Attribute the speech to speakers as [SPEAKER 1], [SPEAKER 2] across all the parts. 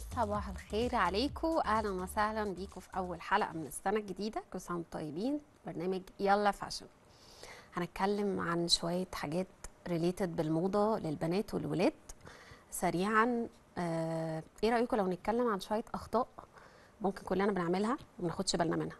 [SPEAKER 1] صباح الخير عليكم اهلا وسهلا بيكم في اول حلقه من السنه الجديده كل سنه وانتم طيبين برنامج يلا فاشن هنتكلم عن شويه حاجات ريليتد بالموضه للبنات والولاد سريعا آه ايه رايكم لو نتكلم عن شويه اخطاء ممكن كلنا بنعملها وما ناخدش بالنا منها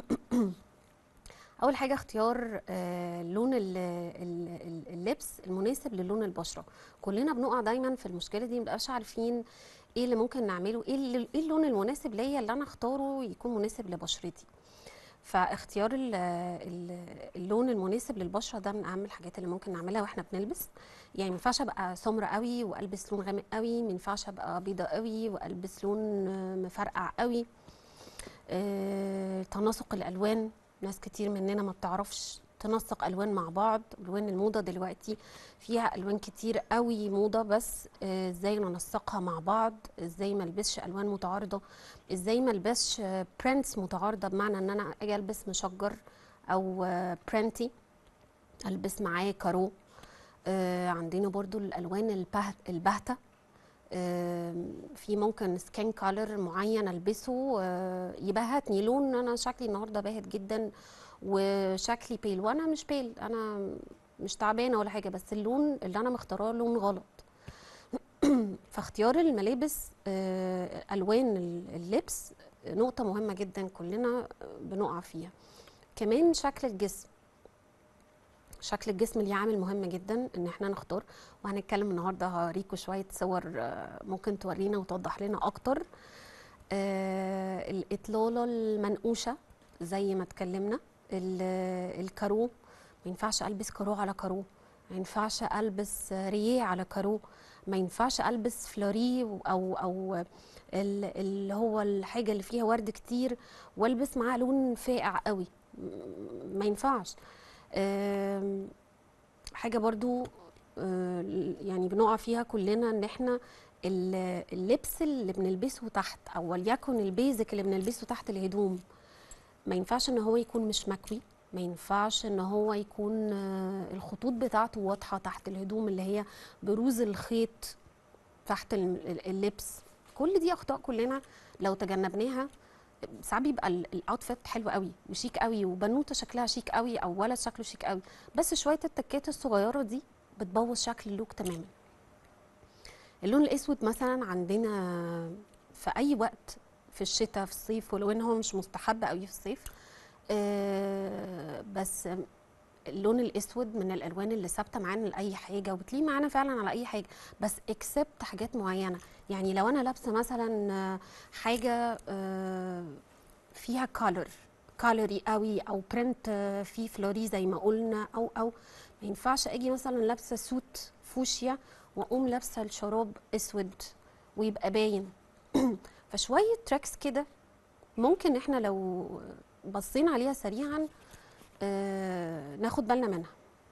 [SPEAKER 1] اول حاجه اختيار آه لون ال- ال- ال- اللبس المناسب للون البشره كلنا بنقع دايما في المشكله دي مبقاش عارفين ايه اللي ممكن نعمله ايه اللي- ايه اللون المناسب ليا اللي انا اختاره يكون مناسب لبشرتي فاختيار ال- ال- اللون المناسب للبشره ده من اهم الحاجات اللي ممكن نعملها واحنا بنلبس يعني ما ينفعش ابقى سمرة قوي والبس لون غامق قوي ما ينفعش ابقى بيضة قوي والبس لون آه، مفرقع قوي آه، تناسق الالوان ناس كتير مننا ما بتعرفش تنسق الوان مع بعض الوان الموضه دلوقتي فيها الوان كتير قوي موضه بس آه، ازاي ننسقها مع بعض ازاي ما البسش الوان متعارضه ازاي ما البسش برنتس متعارضه بمعنى ان انا اجي البس مشجر او برنتي البس معاه كارو آه، عندنا برضو الالوان البهت البهته آم، في ممكن سكين كولر معين البسه آه، يبهتني لون انا شكلي النهارده باهت جدا وشكلي بيل وانا مش بيل انا مش تعبانه ولا حاجه بس اللون اللي انا مختاراه لون غلط فاختيار الملابس آه، الوان اللبس نقطه مهمه جدا كلنا بنقع فيها كمان شكل الجسم شكل الجسم ليه عامل مهم جدا ان احنا نختار وهنتكلم النهارده هوريكم شويه صور آه، ممكن تورينا وتوضح لنا اكتر آه، الاطلاله المنقوشه زي ما اتكلمنا ال- الكارو ما ينفعش البس كارو على كارو ما ينفعش البس رييه على كارو ما ينفعش البس فلوري او او ال- اللي هو الحاجه اللي فيها ورد كتير والبس معاه لون فاقع قوي م- ما ينفعش آم، حاجه برضو آه، يعني بنقع فيها كلنا ان احنا ال- اللبس اللي بنلبسه تحت او وليكن البيزك اللي بنلبسه تحت الهدوم ما ينفعش ان هو يكون مش مكوي ما ينفعش ان هو يكون آه، الخطوط بتاعته واضحه تحت الهدوم اللي هي بروز الخيط تحت ال- ال- اللبس كل دي اخطاء كلنا لو تجنبناها ساعات بيبقى ال- الاوتفيت حلو قوي وشيك قوي وبنوته شكلها شيك قوي او ولد شكله شيك قوي بس شويه التكات الصغيره دي بتبوظ شكل اللوك تماما اللون الاسود مثلا عندنا في اي وقت في الشتاء في الصيف ولو ان هو مش مستحب قوي في الصيف آه، بس اللون الاسود من الالوان اللي ثابته معانا لاي حاجه وبتليه معانا فعلا على اي حاجه بس اكسبت حاجات معينه يعني لو انا لابسه مثلا آه، حاجه آه، فيها كولر كالوري قوي او برنت آه، فيه فلوري زي ما قلنا او او ما ينفعش اجي مثلا لابسه سوت فوشيا واقوم لابسه الشراب اسود ويبقى باين فشويه تريكس كده ممكن احنا لو بصينا عليها سريعا آه ناخد بالنا منها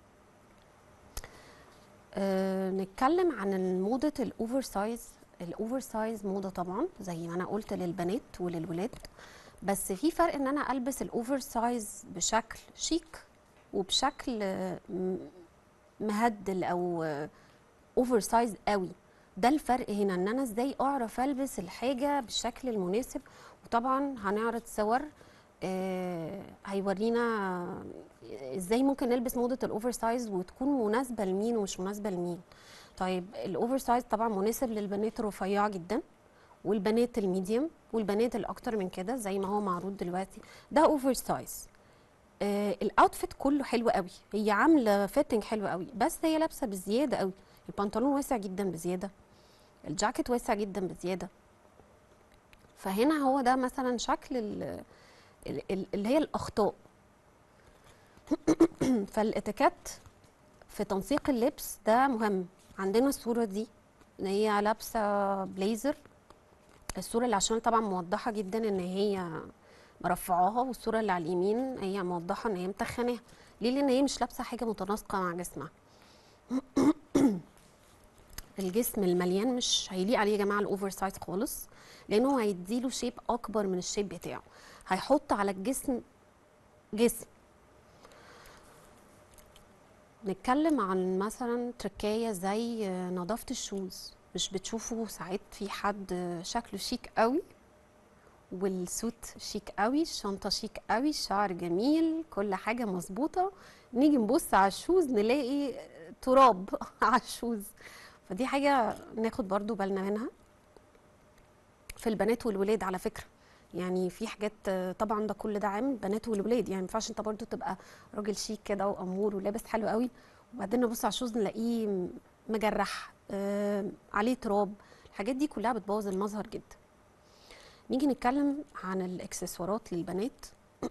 [SPEAKER 1] آه نتكلم عن موضة الأوفر سايز الأوفر سايز موضة طبعا زي ما أنا قلت للبنات وللولاد بس في فرق إن أنا ألبس الأوفر سايز بشكل شيك وبشكل آه، م- مهدل أو أوفر سايز قوي ده الفرق هنا ان انا ازاي اعرف البس الحاجه بالشكل المناسب وطبعا هنعرض صور آه هيورينا ازاي ممكن نلبس موضه الاوفر سايز وتكون مناسبه لمين ومش مناسبه لمين طيب الاوفر سايز طبعا مناسب للبنات الرفيعه جدا والبنات الميديم والبنات الاكتر من كده زي ما هو معروض دلوقتي ده اوفر سايز آه الاوتفيت كله حلو قوي هي عامله فيتنج حلو قوي بس هي لابسه بزياده قوي البنطلون واسع جدا بزياده الجاكيت واسع جدا بزياده فهنا هو ده مثلا شكل ال- ال- ال- اللي هي الاخطاء فالاتيكيت في تنسيق اللبس ده مهم عندنا الصوره دي ان هي لابسه بليزر الصوره اللي عشان طبعا موضحه جدا ان هي مرفعاها والصوره اللي على اليمين هي موضحه ان هي متخناها ليه لان هي مش لابسه حاجه متناسقه مع جسمها الجسم المليان مش هيليق عليه يا جماعه الاوفر سايز خالص لانه هيديله شيب اكبر من الشيب بتاعه هيحط على الجسم جسم نتكلم عن مثلا تركايه زي نظافه الشوز مش بتشوفوا ساعات في حد شكله شيك قوي والسوت شيك قوي الشنطه شيك قوي الشعر جميل كل حاجه مظبوطه نيجي نبص على الشوز نلاقي تراب على الشوز فدي حاجه ناخد برضو بالنا منها في البنات والولاد على فكره يعني في حاجات آه، طبعا ده كل ده عام البنات والولاد يعني ما ينفعش انت برضو تبقى راجل شيك كده وامور ولابس حلو قوي وبعدين نبص على الشوز نلاقيه م- مجرح آه عليه تراب الحاجات دي كلها بتبوظ المظهر جدا نيجي نتكلم عن الاكسسوارات للبنات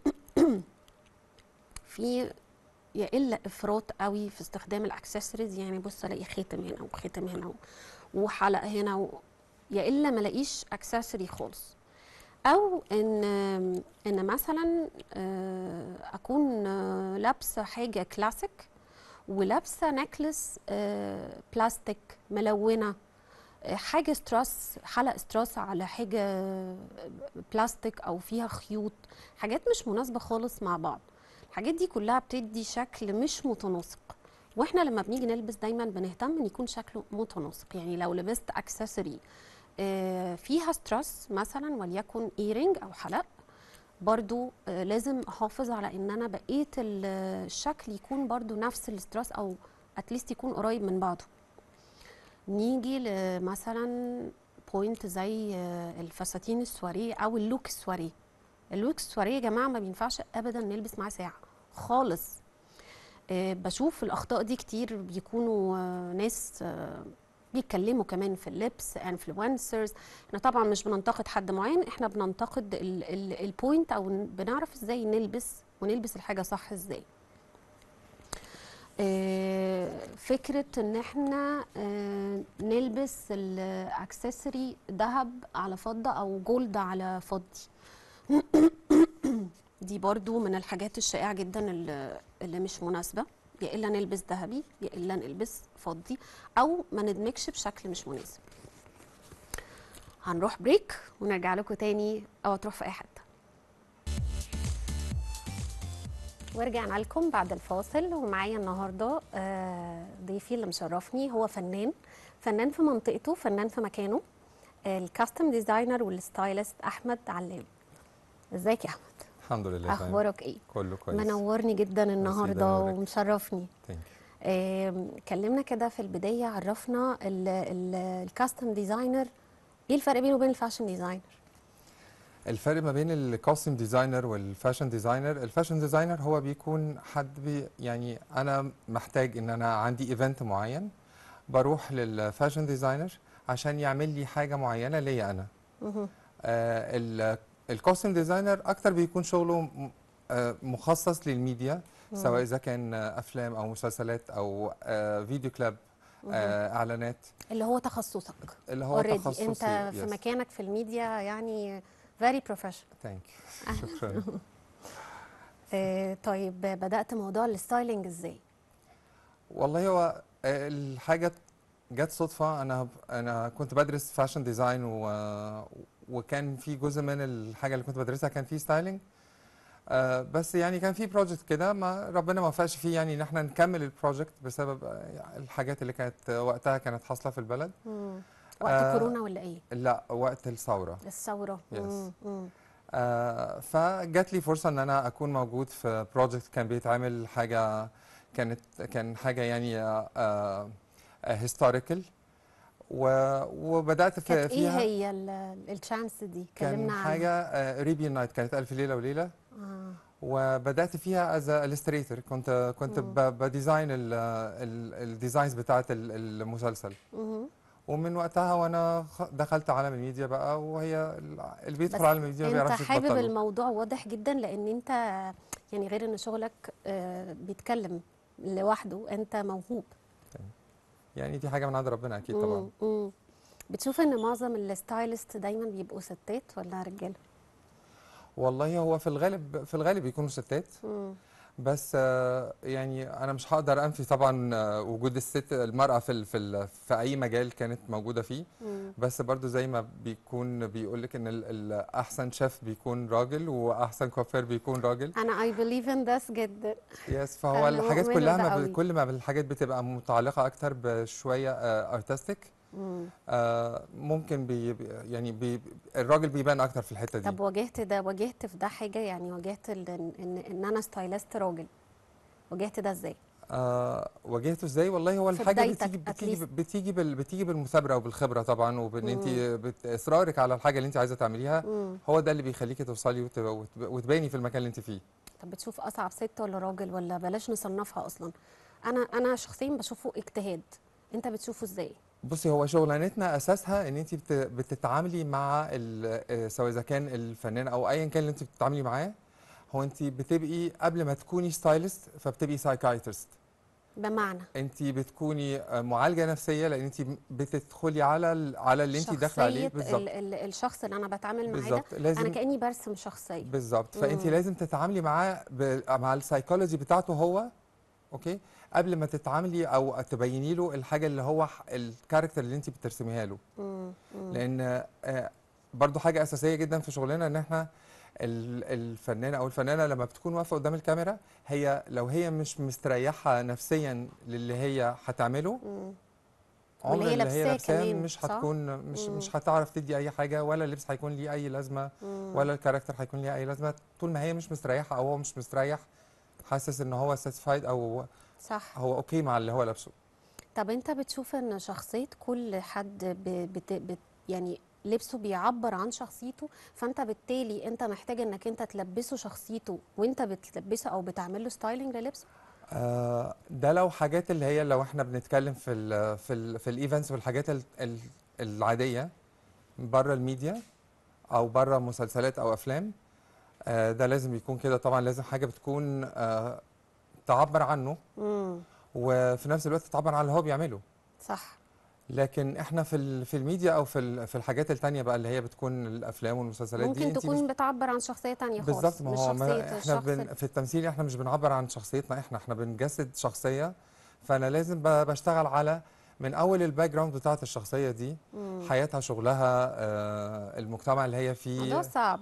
[SPEAKER 1] في يا الا افراط قوي في استخدام الاكسسوارز يعني بص الاقي خاتم هنا وخاتم هنا و- وحلقه هنا و... يا الا ما الاقيش اكسسوري خالص او ان ان مثلا آه، اكون آه، لابسه حاجه كلاسيك ولابسه نكلس آه، بلاستيك ملونه آه، حاجه ستراس حلق ستراس على حاجه بلاستيك او فيها خيوط حاجات مش مناسبه خالص مع بعض الحاجات دي كلها بتدي شكل مش متناسق واحنا لما بنيجي نلبس دايما بنهتم ان يكون شكله متناسق يعني لو لبست اكسسوري آه، فيها ستراس مثلا وليكن ايرنج او حلق برضو آه، لازم احافظ على ان انا بقيه ال- الشكل يكون برضو نفس الستراس او اتليست يكون قريب من بعضه نيجي لمثلا بوينت زي آه، الفساتين السواريه او اللوك السواريه اللوك السواريه يا جماعه ما بينفعش ابدا نلبس معاه ساعه خالص آه، بشوف الاخطاء دي كتير بيكونوا آه، ناس آه، بيتكلموا كمان في اللبس انفلونسرز احنا طبعا مش بننتقد حد معين احنا بننتقد البوينت او ن- بنعرف ازاي نلبس ونلبس الحاجه صح ازاي آه، فكره ان احنا آه، نلبس الاكسسوري ذهب على فضه او جولد على فضي دي برضو من الحاجات الشائعه جدا اللي, اللي مش مناسبه يا الا نلبس ذهبي يا الا نلبس فضي او ما ندمجش بشكل مش مناسب هنروح بريك ونرجع لكم تاني او تروح في اي حته ورجعنا لكم بعد الفاصل ومعايا النهارده آه، ضيفي اللي مشرفني هو فنان فنان في منطقته فنان في مكانه آه، الكاستم ديزاينر والستايلست احمد علام ازيك يا احمد
[SPEAKER 2] الحمد لله تمام.
[SPEAKER 1] اخبارك ايه
[SPEAKER 2] كله كويس
[SPEAKER 1] منورني جدا النهارده
[SPEAKER 2] ينورك.
[SPEAKER 1] ومشرفني
[SPEAKER 2] Thank you.
[SPEAKER 1] آم، كلمنا كده في البدايه عرفنا الكاستم ديزاينر ايه الفرق بينه وبين الفاشن ديزاينر
[SPEAKER 2] الفرق ما بين الكوستيوم ديزاينر والفاشن ديزاينر الفاشن ديزاينر هو بيكون حد بي يعني انا محتاج ان انا عندي ايفنت معين بروح للفاشن ديزاينر عشان يعمل لي حاجه معينه ليا انا
[SPEAKER 1] مهم.
[SPEAKER 2] آه الكوستيوم ديزاينر اكتر بيكون شغله م- آه مخصص للميديا سواء اذا كان آه، افلام او مسلسلات او آه فيديو كلاب آه اعلانات
[SPEAKER 1] اللي هو تخصصك
[SPEAKER 2] اللي هو
[SPEAKER 1] اوريدي
[SPEAKER 2] تخصصي
[SPEAKER 1] انت في
[SPEAKER 2] yes.
[SPEAKER 1] مكانك في الميديا يعني فيري بروفيشنال
[SPEAKER 2] ثانك شكرا
[SPEAKER 1] طيب بدات موضوع الستايلينج ازاي
[SPEAKER 2] والله هو آه، الحاجة جت صدفة أنا أنا كنت بدرس فاشن ديزاين و... وكان في جزء من الحاجة اللي كنت بدرسها كان فيه ستايلينج آه، بس يعني كان في بروجكت كده ما ربنا ما وفقش فيه يعني ان احنا نكمل البروجكت بسبب آه، الحاجات اللي كانت وقتها كانت حاصله في البلد
[SPEAKER 1] مم. وقت
[SPEAKER 2] آه،
[SPEAKER 1] كورونا ولا ايه
[SPEAKER 2] لا وقت الثوره
[SPEAKER 1] الثوره
[SPEAKER 2] Yes.
[SPEAKER 1] مم. مم.
[SPEAKER 2] آه، فجات لي فرصه ان انا اكون موجود في بروجكت كان بيتعمل حاجه كانت كان حاجه يعني هيستوريكال وبدات في
[SPEAKER 1] كانت ايه
[SPEAKER 2] فيها
[SPEAKER 1] هي الشانس دي
[SPEAKER 2] كان
[SPEAKER 1] كلمنا عنها
[SPEAKER 2] حاجه ريبي نايت كانت الف ليله وليله
[SPEAKER 1] آه.
[SPEAKER 2] وبدات فيها از الستريتور كنت كنت
[SPEAKER 1] مم.
[SPEAKER 2] ب- بديزاين الديزاينز بتاعه ال- المسلسل
[SPEAKER 1] مهم.
[SPEAKER 2] ومن وقتها وانا خ- دخلت عالم الميديا بقى وهي ال- اللي بيدخل
[SPEAKER 1] بس
[SPEAKER 2] عالم الميديا ما
[SPEAKER 1] انت
[SPEAKER 2] بيعرفش
[SPEAKER 1] حابب
[SPEAKER 2] يبطله.
[SPEAKER 1] الموضوع واضح جدا لان انت يعني غير ان شغلك آه، بيتكلم لوحده انت موهوب
[SPEAKER 2] يعني دي حاجه من عند ربنا اكيد طبعا
[SPEAKER 1] مم، مم. بتشوف ان معظم الستايلست دايما بيبقوا ستات ولا رجاله
[SPEAKER 2] والله هو في الغالب في الغالب بيكونوا ستات
[SPEAKER 1] مم.
[SPEAKER 2] بس آه، يعني انا مش هقدر انفي طبعا آه، وجود الست المراه في ال- في ال- في اي مجال كانت موجوده فيه
[SPEAKER 1] مم.
[SPEAKER 2] بس برضو زي ما بيكون بيقول لك ان ال- ال- احسن شيف بيكون راجل واحسن كوافير بيكون راجل
[SPEAKER 1] انا اي بليف ان ذس جدا
[SPEAKER 2] يس فهو
[SPEAKER 1] أنا
[SPEAKER 2] الحاجات
[SPEAKER 1] مؤمنة
[SPEAKER 2] كلها
[SPEAKER 1] بده
[SPEAKER 2] ما
[SPEAKER 1] قوي.
[SPEAKER 2] ب- كل ما الحاجات بتبقى متعلقه اكتر بشويه ارتستيك
[SPEAKER 1] مم.
[SPEAKER 2] آه ممكن بي بي- يعني بي الراجل بيبان اكتر في الحته دي
[SPEAKER 1] طب واجهت ده واجهت في ده حاجه يعني واجهت ال- ان ان إن انا ستايلست راجل واجهت ده ازاي
[SPEAKER 2] آه واجهته ازاي والله هو
[SPEAKER 1] في
[SPEAKER 2] الحاجه
[SPEAKER 1] بدايتك
[SPEAKER 2] بتيجي
[SPEAKER 1] at
[SPEAKER 2] بتيجي
[SPEAKER 1] least.
[SPEAKER 2] بتيجي بال بتيجي بالمثابره وبالخبره طبعا وبان انت بت- اصرارك على الحاجه اللي انت عايزه تعمليها
[SPEAKER 1] مم.
[SPEAKER 2] هو ده اللي بيخليكي توصلي وت- وت- وتباني في المكان اللي انت فيه
[SPEAKER 1] طب بتشوف اصعب ست ولا راجل ولا بلاش نصنفها اصلا انا انا شخصيا بشوفه اجتهاد انت بتشوفه ازاي
[SPEAKER 2] بصي هو شغلانتنا اساسها ان انت بت- بتتعاملي مع ال- آه، سواء اذا كان الفنان او ايا كان اللي انت بتتعاملي معاه هو انت بتبقي قبل ما تكوني ستايلست فبتبقي سايكايترست
[SPEAKER 1] بمعنى
[SPEAKER 2] انت بتكوني آه، معالجه نفسيه لان انت بتدخلي على ال- على اللي انت داخله عليه
[SPEAKER 1] شخصية
[SPEAKER 2] بالظبط
[SPEAKER 1] ال ال الشخص اللي انا بتعامل معاه ده
[SPEAKER 2] بالظبط
[SPEAKER 1] انا
[SPEAKER 2] لازم
[SPEAKER 1] كاني برسم شخصيه
[SPEAKER 2] بالظبط فانت
[SPEAKER 1] مم.
[SPEAKER 2] لازم تتعاملي معاه ب... مع السايكولوجي بتاعته هو اوكي قبل ما تتعاملي او تبيني له الحاجه اللي هو ح- الكاركتر اللي انت بترسميها له
[SPEAKER 1] مم. مم.
[SPEAKER 2] لان آه، برضو حاجه اساسيه جدا في شغلنا ان احنا ال- الفنان او الفنانه لما بتكون واقفه قدام الكاميرا هي لو هي مش مستريحه نفسيا للي هي هتعمله
[SPEAKER 1] مم.
[SPEAKER 2] عمر
[SPEAKER 1] واللي هي
[SPEAKER 2] اللي هي
[SPEAKER 1] لابساه
[SPEAKER 2] لابساه
[SPEAKER 1] كمان،
[SPEAKER 2] مش
[SPEAKER 1] صح؟
[SPEAKER 2] هتكون مش
[SPEAKER 1] مم.
[SPEAKER 2] مش هتعرف تدي اي حاجه ولا اللبس هيكون ليه اي لازمه
[SPEAKER 1] مم.
[SPEAKER 2] ولا الكاركتر هيكون ليه اي لازمه طول ما هي مش مستريحه او هو مش مستريح حاسس ان هو ساتيسفايد او
[SPEAKER 1] صح
[SPEAKER 2] هو اوكي مع اللي هو لابسه
[SPEAKER 1] طب انت بتشوف ان شخصيه كل حد ب... بت... بت... يعني لبسه بيعبر عن شخصيته فانت بالتالي انت محتاج انك انت تلبسه شخصيته وانت بتلبسه او بتعمل له ستايلنج للبسه
[SPEAKER 2] آه ده لو حاجات اللي هي لو احنا بنتكلم في ال في ال في الايفنتس والحاجات ال ال العاديه بره الميديا او بره مسلسلات او افلام آه ده لازم يكون كده طبعا لازم حاجه بتكون آه تعبر عنه
[SPEAKER 1] امم
[SPEAKER 2] وفي نفس الوقت تعبر عن اللي هو بيعمله
[SPEAKER 1] صح
[SPEAKER 2] لكن احنا في ال- في الميديا او في ال- في الحاجات التانية بقى اللي هي بتكون الافلام والمسلسلات دي
[SPEAKER 1] ممكن
[SPEAKER 2] انت
[SPEAKER 1] تكون
[SPEAKER 2] مش
[SPEAKER 1] بتعبر عن شخصيه تانية خالص
[SPEAKER 2] بالظبط ما
[SPEAKER 1] مش
[SPEAKER 2] هو ما
[SPEAKER 1] شخصيه
[SPEAKER 2] احنا
[SPEAKER 1] الشخص
[SPEAKER 2] بن في التمثيل احنا مش بنعبر عن شخصيتنا احنا احنا بنجسد شخصيه فانا لازم ب- بشتغل على من اول الباك جراوند بتاعت الشخصيه دي
[SPEAKER 1] مم.
[SPEAKER 2] حياتها شغلها آه المجتمع اللي هي
[SPEAKER 1] موضوع
[SPEAKER 2] فيه
[SPEAKER 1] صعب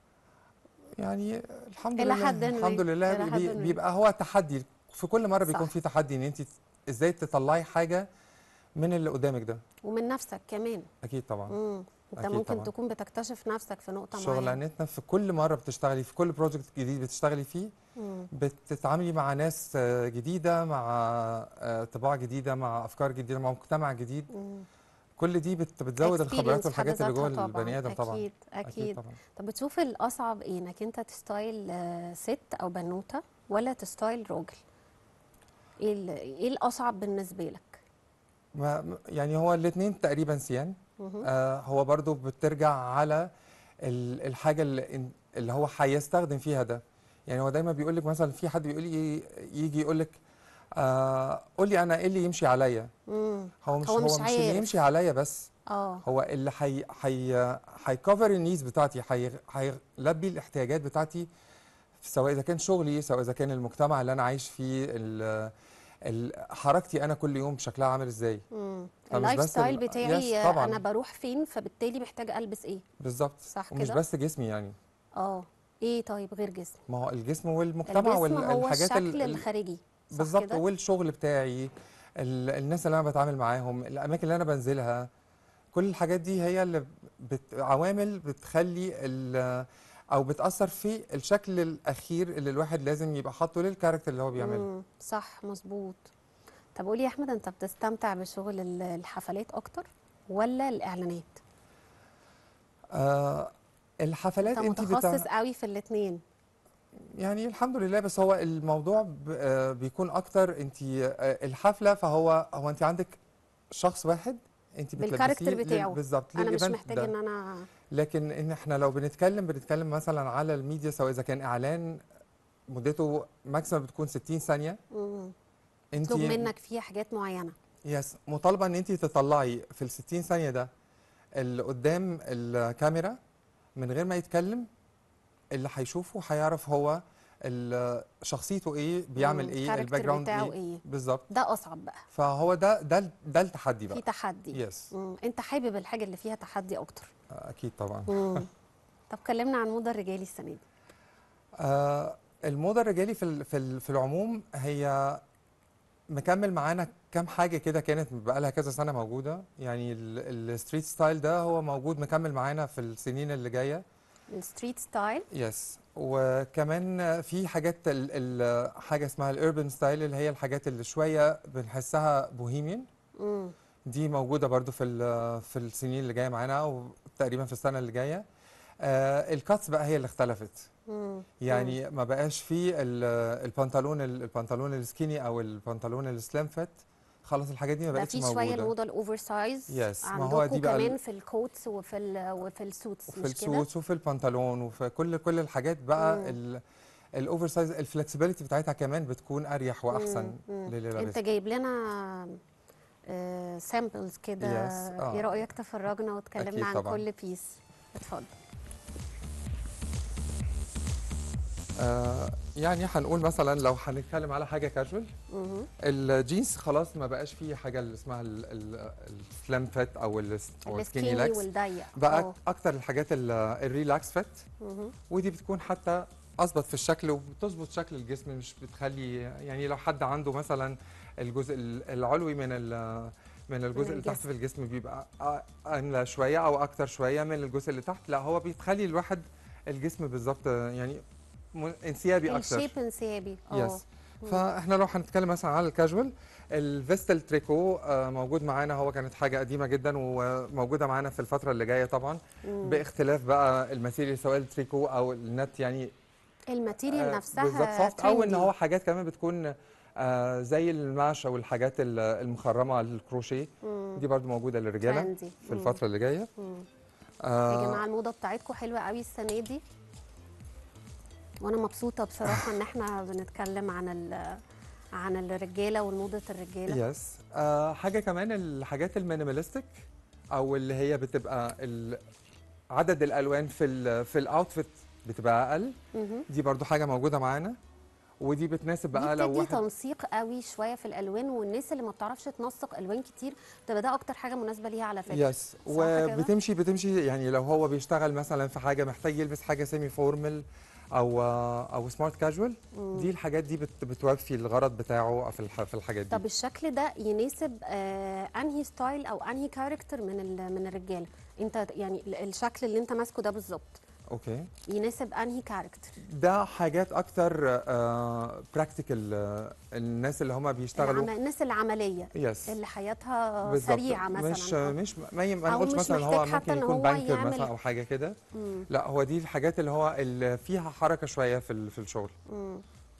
[SPEAKER 2] يعني الحمد
[SPEAKER 1] إلى
[SPEAKER 2] لله
[SPEAKER 1] حد ما.
[SPEAKER 2] الحمد لله
[SPEAKER 1] إلى
[SPEAKER 2] بي
[SPEAKER 1] حد ما.
[SPEAKER 2] بيبقى هو تحدي في كل مره بيكون
[SPEAKER 1] صح.
[SPEAKER 2] في تحدي ان انت ازاي تطلعي حاجه من اللي قدامك ده
[SPEAKER 1] ومن نفسك كمان
[SPEAKER 2] اكيد طبعا
[SPEAKER 1] امم انت
[SPEAKER 2] أكيد
[SPEAKER 1] ممكن
[SPEAKER 2] طبعاً.
[SPEAKER 1] تكون بتكتشف نفسك في نقطه معينه
[SPEAKER 2] شغلانتنا في كل مره بتشتغلي في كل بروجكت جديد بتشتغلي فيه
[SPEAKER 1] مم.
[SPEAKER 2] بتتعاملي مع ناس آه، جديده مع آه، طباع جديده مع افكار جديده مع مجتمع جديد
[SPEAKER 1] مم.
[SPEAKER 2] كل دي بت بتزود
[SPEAKER 1] experience
[SPEAKER 2] الخبرات
[SPEAKER 1] في حد
[SPEAKER 2] والحاجات اللي جوه
[SPEAKER 1] ذاتها
[SPEAKER 2] البني ادم طبعا
[SPEAKER 1] اكيد اكيد
[SPEAKER 2] طبعا
[SPEAKER 1] طب بتشوف الاصعب ايه انك انت تستايل آه، ست او بنوته ولا تستايل راجل ايه ال- ايه الاصعب بالنسبه لك
[SPEAKER 2] ما يعني هو الاثنين تقريبا سيان
[SPEAKER 1] مهم.
[SPEAKER 2] آه هو برضو بترجع على ال- الحاجه اللي, إن- اللي هو هيستخدم فيها ده يعني هو دايما بيقول لك مثلا في حد بيقول لي يجي يقول لك آه قول لي انا ايه اللي يمشي عليا
[SPEAKER 1] مم.
[SPEAKER 2] هو مش
[SPEAKER 1] هو
[SPEAKER 2] هو
[SPEAKER 1] مش
[SPEAKER 2] مش, اللي
[SPEAKER 1] عارف.
[SPEAKER 2] يمشي عليا بس
[SPEAKER 1] اه
[SPEAKER 2] هو اللي حي حي هيكفر النيز بتاعتي حي- هيلبي الاحتياجات بتاعتي سواء اذا كان شغلي سواء اذا كان المجتمع اللي انا عايش فيه ال- ال- حركتي انا كل يوم شكلها عامل ازاي
[SPEAKER 1] مم.
[SPEAKER 2] فمش
[SPEAKER 1] اللايف
[SPEAKER 2] بس
[SPEAKER 1] ستايل
[SPEAKER 2] ال-
[SPEAKER 1] بتاعي
[SPEAKER 2] يس
[SPEAKER 1] آه،
[SPEAKER 2] طبعاً.
[SPEAKER 1] انا بروح فين فبالتالي محتاج البس ايه
[SPEAKER 2] بالظبط
[SPEAKER 1] صح
[SPEAKER 2] ومش
[SPEAKER 1] كده؟
[SPEAKER 2] بس جسمي يعني
[SPEAKER 1] اه ايه طيب غير جسم
[SPEAKER 2] ما هو الجسم والمجتمع
[SPEAKER 1] الجسم هو
[SPEAKER 2] والحاجات
[SPEAKER 1] الشكل الخارجي صح
[SPEAKER 2] بالظبط
[SPEAKER 1] كده؟
[SPEAKER 2] والشغل بتاعي ال- الناس اللي انا بتعامل معاهم الاماكن اللي انا بنزلها كل الحاجات دي هي اللي بت عوامل بتخلي ال- او بتاثر في الشكل الاخير اللي الواحد لازم يبقى حاطه للكاركتر اللي هو بيعمله
[SPEAKER 1] مم. صح مظبوط طب قولي يا احمد انت بتستمتع بشغل ال- الحفلات اكتر ولا الاعلانات
[SPEAKER 2] آه الحفلات
[SPEAKER 1] انت
[SPEAKER 2] انت
[SPEAKER 1] متخصص
[SPEAKER 2] بتاع
[SPEAKER 1] قوي في الاثنين
[SPEAKER 2] يعني الحمد لله بس هو الموضوع ب- آه، بيكون اكتر انت آه، الحفله فهو هو انت عندك شخص واحد انت
[SPEAKER 1] بالكاركتر
[SPEAKER 2] بتلبسيه لل-
[SPEAKER 1] بتاعه.
[SPEAKER 2] بالظبط
[SPEAKER 1] انا مش
[SPEAKER 2] للإيفنت
[SPEAKER 1] محتاج
[SPEAKER 2] ده.
[SPEAKER 1] ان انا
[SPEAKER 2] لكن ان احنا لو بنتكلم بنتكلم مثلا على الميديا سواء اذا كان اعلان مدته ماكسيمم بتكون 60 ثانيه
[SPEAKER 1] مم.
[SPEAKER 2] انت
[SPEAKER 1] اطلب منك فيها حاجات معينه
[SPEAKER 2] يس مطالبه ان انت تطلعي في ال 60 ثانيه ده اللي قدام الكاميرا من غير ما يتكلم اللي هيشوفه هيعرف هو ال- شخصيته ايه بيعمل
[SPEAKER 1] مم.
[SPEAKER 2] ايه
[SPEAKER 1] الكاركتر
[SPEAKER 2] الباك جراوند
[SPEAKER 1] بتاعه
[SPEAKER 2] ايه
[SPEAKER 1] ايه
[SPEAKER 2] بالظبط
[SPEAKER 1] ده اصعب بقى
[SPEAKER 2] فهو ده ده ده التحدي
[SPEAKER 1] في
[SPEAKER 2] بقى
[SPEAKER 1] تحدي
[SPEAKER 2] يس
[SPEAKER 1] مم. انت حابب الحاجه اللي فيها تحدي اكتر
[SPEAKER 2] اكيد طبعا
[SPEAKER 1] مم. طب كلمنا عن موضه الرجالي السنه دي
[SPEAKER 2] آه الموضه الرجالي في ال- في ال- في العموم هي مكمل معانا كام حاجه كده كانت بقى لها كذا سنه موجوده يعني الستريت ستايل ده هو موجود مكمل معانا في السنين اللي جايه
[SPEAKER 1] الستريت ستايل
[SPEAKER 2] يس وكمان في حاجات ال ال حاجه اسمها الاربن ستايل اللي هي الحاجات اللي شويه بنحسها بوهيميان
[SPEAKER 1] امم
[SPEAKER 2] دي موجوده برضو في ال- في السنين اللي جايه معانا وتقريبا في السنه اللي جايه آه الكاتس بقى هي اللي اختلفت
[SPEAKER 1] امم
[SPEAKER 2] يعني ما بقاش فيه ال- البنطلون ال- البنطلون السكيني او البنطلون السلام فيت خلاص الحاجات دي ما
[SPEAKER 1] بقى
[SPEAKER 2] بقتش
[SPEAKER 1] في شويه
[SPEAKER 2] موجوده
[SPEAKER 1] الموضه الاوفر سايز
[SPEAKER 2] Yes، ما
[SPEAKER 1] عندكم
[SPEAKER 2] هو دي بقى ال-
[SPEAKER 1] كمان في الكوتس وفي ال وفي السوتس
[SPEAKER 2] وفي
[SPEAKER 1] مش كده
[SPEAKER 2] السوتس وفي البنطلون وفي كل كل الحاجات بقى
[SPEAKER 1] مم.
[SPEAKER 2] ال- الاوفر سايز الفلكسبيليتي بتاعتها كمان بتكون اريح واحسن
[SPEAKER 1] مم، مم.
[SPEAKER 2] للي
[SPEAKER 1] انت
[SPEAKER 2] لابسها
[SPEAKER 1] جايب لنا سامبلز كده
[SPEAKER 2] Yes، آه.
[SPEAKER 1] ايه رايك تفرجنا
[SPEAKER 2] أكيد
[SPEAKER 1] وتكلمنا عن
[SPEAKER 2] طبعاً.
[SPEAKER 1] كل بيس اتفضل
[SPEAKER 2] آه يعني هنقول مثلا لو هنتكلم على حاجه كاجوال
[SPEAKER 1] مهم.
[SPEAKER 2] الجينز خلاص ما بقاش فيه حاجه اللي اسمها ال- ال- السلام فيت او ال- او السكيني
[SPEAKER 1] السكيني
[SPEAKER 2] لاكس
[SPEAKER 1] والضيق
[SPEAKER 2] بقى
[SPEAKER 1] اه.
[SPEAKER 2] اكتر الحاجات ال- الريلاكس فيت
[SPEAKER 1] مهم.
[SPEAKER 2] ودي بتكون حتى اظبط في الشكل وبتظبط شكل الجسم مش بتخلي يعني لو حد عنده مثلا الجزء ال- العلوي من ال- من الجزء اللي تحت
[SPEAKER 1] الجسم.
[SPEAKER 2] في الجسم بيبقى أ- املى شويه او اكتر شويه من الجزء اللي تحت لا هو بيتخلي الواحد الجسم بالظبط يعني م- انسيابي اكتر
[SPEAKER 1] الشيب انسيابي اه
[SPEAKER 2] يس فاحنا لو هنتكلم مثلا على الكاجوال الفيست التريكو آه، موجود معانا هو كانت حاجه قديمه جدا وموجوده معانا في الفتره اللي جايه طبعا
[SPEAKER 1] مم.
[SPEAKER 2] باختلاف بقى الماتيريال سواء التريكو او النت يعني
[SPEAKER 1] الماتيريال
[SPEAKER 2] آه،
[SPEAKER 1] نفسها
[SPEAKER 2] بالظبط soft او ان
[SPEAKER 1] trendy.
[SPEAKER 2] هو حاجات كمان بتكون آه، زي الماش او الحاجات ال- المخرمه الكروشيه
[SPEAKER 1] مم.
[SPEAKER 2] دي برضو موجوده للرجاله
[SPEAKER 1] trendy.
[SPEAKER 2] في
[SPEAKER 1] مم.
[SPEAKER 2] الفتره اللي جايه
[SPEAKER 1] مم. يا
[SPEAKER 2] آه،
[SPEAKER 1] جماعه الموضه بتاعتكم حلوه قوي السنه دي وانا مبسوطه بصراحه ان احنا بنتكلم عن ال عن الرجاله وموضه الرجاله
[SPEAKER 2] يس آه حاجه كمان الحاجات المينيماليستيك او اللي هي بتبقى ال- عدد الالوان في ال في الاوتفيت بتبقى اقل
[SPEAKER 1] مهم.
[SPEAKER 2] دي برضو حاجه موجوده معانا ودي بتناسب بقى
[SPEAKER 1] دي
[SPEAKER 2] لو
[SPEAKER 1] بتدي
[SPEAKER 2] واحد
[SPEAKER 1] تنسيق قوي شويه في الالوان والناس اللي ما بتعرفش تنسق الوان كتير بتبقى ده اكتر حاجه مناسبه ليها على فكره
[SPEAKER 2] يس
[SPEAKER 1] صح كده؟
[SPEAKER 2] وبتمشي بتمشي يعني لو هو بيشتغل مثلا في حاجه محتاج يلبس حاجه سيمي فورمال او او سمارت كاجوال
[SPEAKER 1] مم.
[SPEAKER 2] دي الحاجات دي بت بتوفي الغرض بتاعه في الح- في الحاجات دي
[SPEAKER 1] طب الشكل ده يناسب آه انهي ستايل او انهي كاركتر من ال- من الرجاله انت يعني ال- الشكل اللي انت ماسكه ده بالظبط
[SPEAKER 2] اوكي
[SPEAKER 1] يناسب انهي كاركتر
[SPEAKER 2] ده حاجات اكتر براكتيكال الناس اللي هم بيشتغلوا
[SPEAKER 1] العم... الناس العمليه
[SPEAKER 2] يس
[SPEAKER 1] اللي حياتها
[SPEAKER 2] بالظبط.
[SPEAKER 1] سريعه مثلا
[SPEAKER 2] مش
[SPEAKER 1] آه.
[SPEAKER 2] مش ما ي- ما
[SPEAKER 1] أو
[SPEAKER 2] نقولش
[SPEAKER 1] مش
[SPEAKER 2] مثلا هو
[SPEAKER 1] محتاج حتى
[SPEAKER 2] ممكن
[SPEAKER 1] إن
[SPEAKER 2] يكون
[SPEAKER 1] هو
[SPEAKER 2] بانكر
[SPEAKER 1] يعمل-
[SPEAKER 2] مثلا او حاجه كده
[SPEAKER 1] مم.
[SPEAKER 2] لا هو دي الحاجات اللي هو اللي فيها حركه شويه في ال- في الشغل
[SPEAKER 1] مم.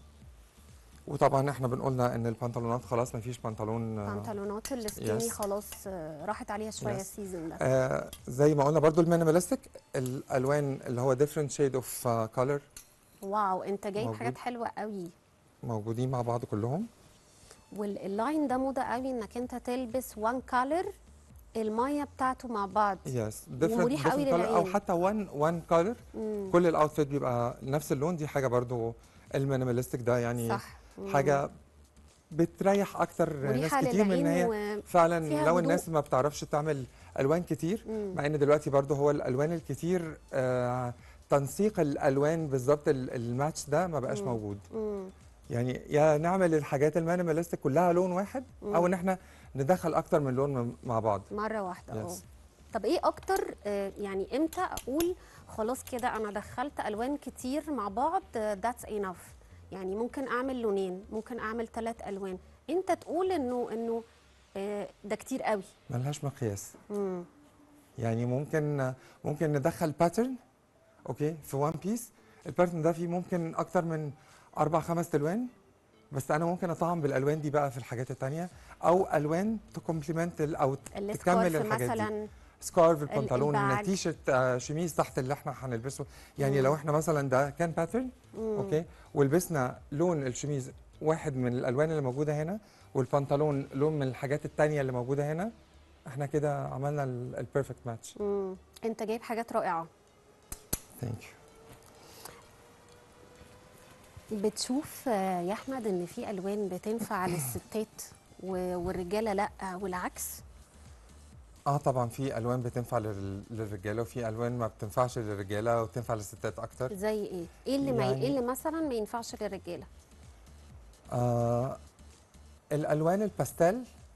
[SPEAKER 2] وطبعا احنا بنقولنا ان البنطلونات خلاص ما فيش بنطلون آه،
[SPEAKER 1] بنطلونات السكيني
[SPEAKER 2] Yes.
[SPEAKER 1] خلاص آه، راحت عليها شويه
[SPEAKER 2] Yes.
[SPEAKER 1] السيزون ده
[SPEAKER 2] آه زي ما قلنا برضو المينيماليستيك الالوان اللي هو different shade of آه، color
[SPEAKER 1] واو انت جايب
[SPEAKER 2] موجود.
[SPEAKER 1] حاجات حلوه قوي
[SPEAKER 2] موجودين مع بعض كلهم
[SPEAKER 1] واللاين ده موضه قوي انك انت تلبس وان كالر الميه بتاعته مع بعض
[SPEAKER 2] يس
[SPEAKER 1] ومريح قوي
[SPEAKER 2] او
[SPEAKER 1] للعين.
[SPEAKER 2] حتى وان وان color
[SPEAKER 1] مم.
[SPEAKER 2] كل الاوتفيت بيبقى نفس اللون دي حاجه برضو المينيماليستيك ده يعني
[SPEAKER 1] صح مم.
[SPEAKER 2] حاجه بتريح اكتر ناس
[SPEAKER 1] مريحه
[SPEAKER 2] كتير من ان
[SPEAKER 1] للعين
[SPEAKER 2] هي
[SPEAKER 1] و...
[SPEAKER 2] فعلا
[SPEAKER 1] فيها
[SPEAKER 2] لو
[SPEAKER 1] هدوء.
[SPEAKER 2] الناس ما بتعرفش تعمل الوان كتير
[SPEAKER 1] مم.
[SPEAKER 2] مع ان دلوقتي برضو هو الالوان الكتير آه تنسيق الالوان بالظبط ال- الماتش ده ما بقاش
[SPEAKER 1] مم.
[SPEAKER 2] موجود
[SPEAKER 1] مم.
[SPEAKER 2] يعني يا نعمل الحاجات المينيماليستيك كلها لون واحد
[SPEAKER 1] مم.
[SPEAKER 2] او ان احنا ندخل اكتر من لون م- مع بعض
[SPEAKER 1] مره واحده اه
[SPEAKER 2] Yes.
[SPEAKER 1] طب ايه اكتر آه، يعني امتى اقول خلاص كده انا دخلت الوان كتير مع بعض ذاتس انف يعني ممكن اعمل لونين ممكن اعمل ثلاث الوان انت تقول انه انه آه، ده كتير قوي
[SPEAKER 2] ملهاش مقياس
[SPEAKER 1] مم.
[SPEAKER 2] يعني ممكن ممكن ندخل باترن اوكي في وان بيس الباترن ده فيه ممكن اكتر من اربع خمس الوان بس انا ممكن اطعم بالالوان دي بقى في الحاجات التانية او الوان تكومبلمنت او تكمل
[SPEAKER 1] السكارف
[SPEAKER 2] الحاجات دي
[SPEAKER 1] مثلا
[SPEAKER 2] سكارف البنطلون
[SPEAKER 1] الباج.
[SPEAKER 2] تي شيرت آه، شميز تحت اللي احنا هنلبسه يعني
[SPEAKER 1] مم.
[SPEAKER 2] لو احنا مثلا ده كان باترن
[SPEAKER 1] مم.
[SPEAKER 2] اوكي ولبسنا لون الشميز واحد من الالوان اللي موجوده هنا والبنطلون لون من الحاجات التانية اللي موجوده هنا احنا كده عملنا البيرفكت ماتش
[SPEAKER 1] مم. انت جايب حاجات رائعه
[SPEAKER 2] ثانك يو
[SPEAKER 1] بتشوف آه، يا احمد ان في الوان بتنفع للستات و- والرجاله لا والعكس
[SPEAKER 2] اه طبعا في الوان بتنفع لل- للرجاله وفي الوان ما بتنفعش للرجاله وبتنفع للستات اكتر
[SPEAKER 1] زي ايه ايه اللي ما
[SPEAKER 2] يعني-
[SPEAKER 1] ايه اللي مثلا ما ينفعش للرجاله
[SPEAKER 2] آه الالوان الباستيل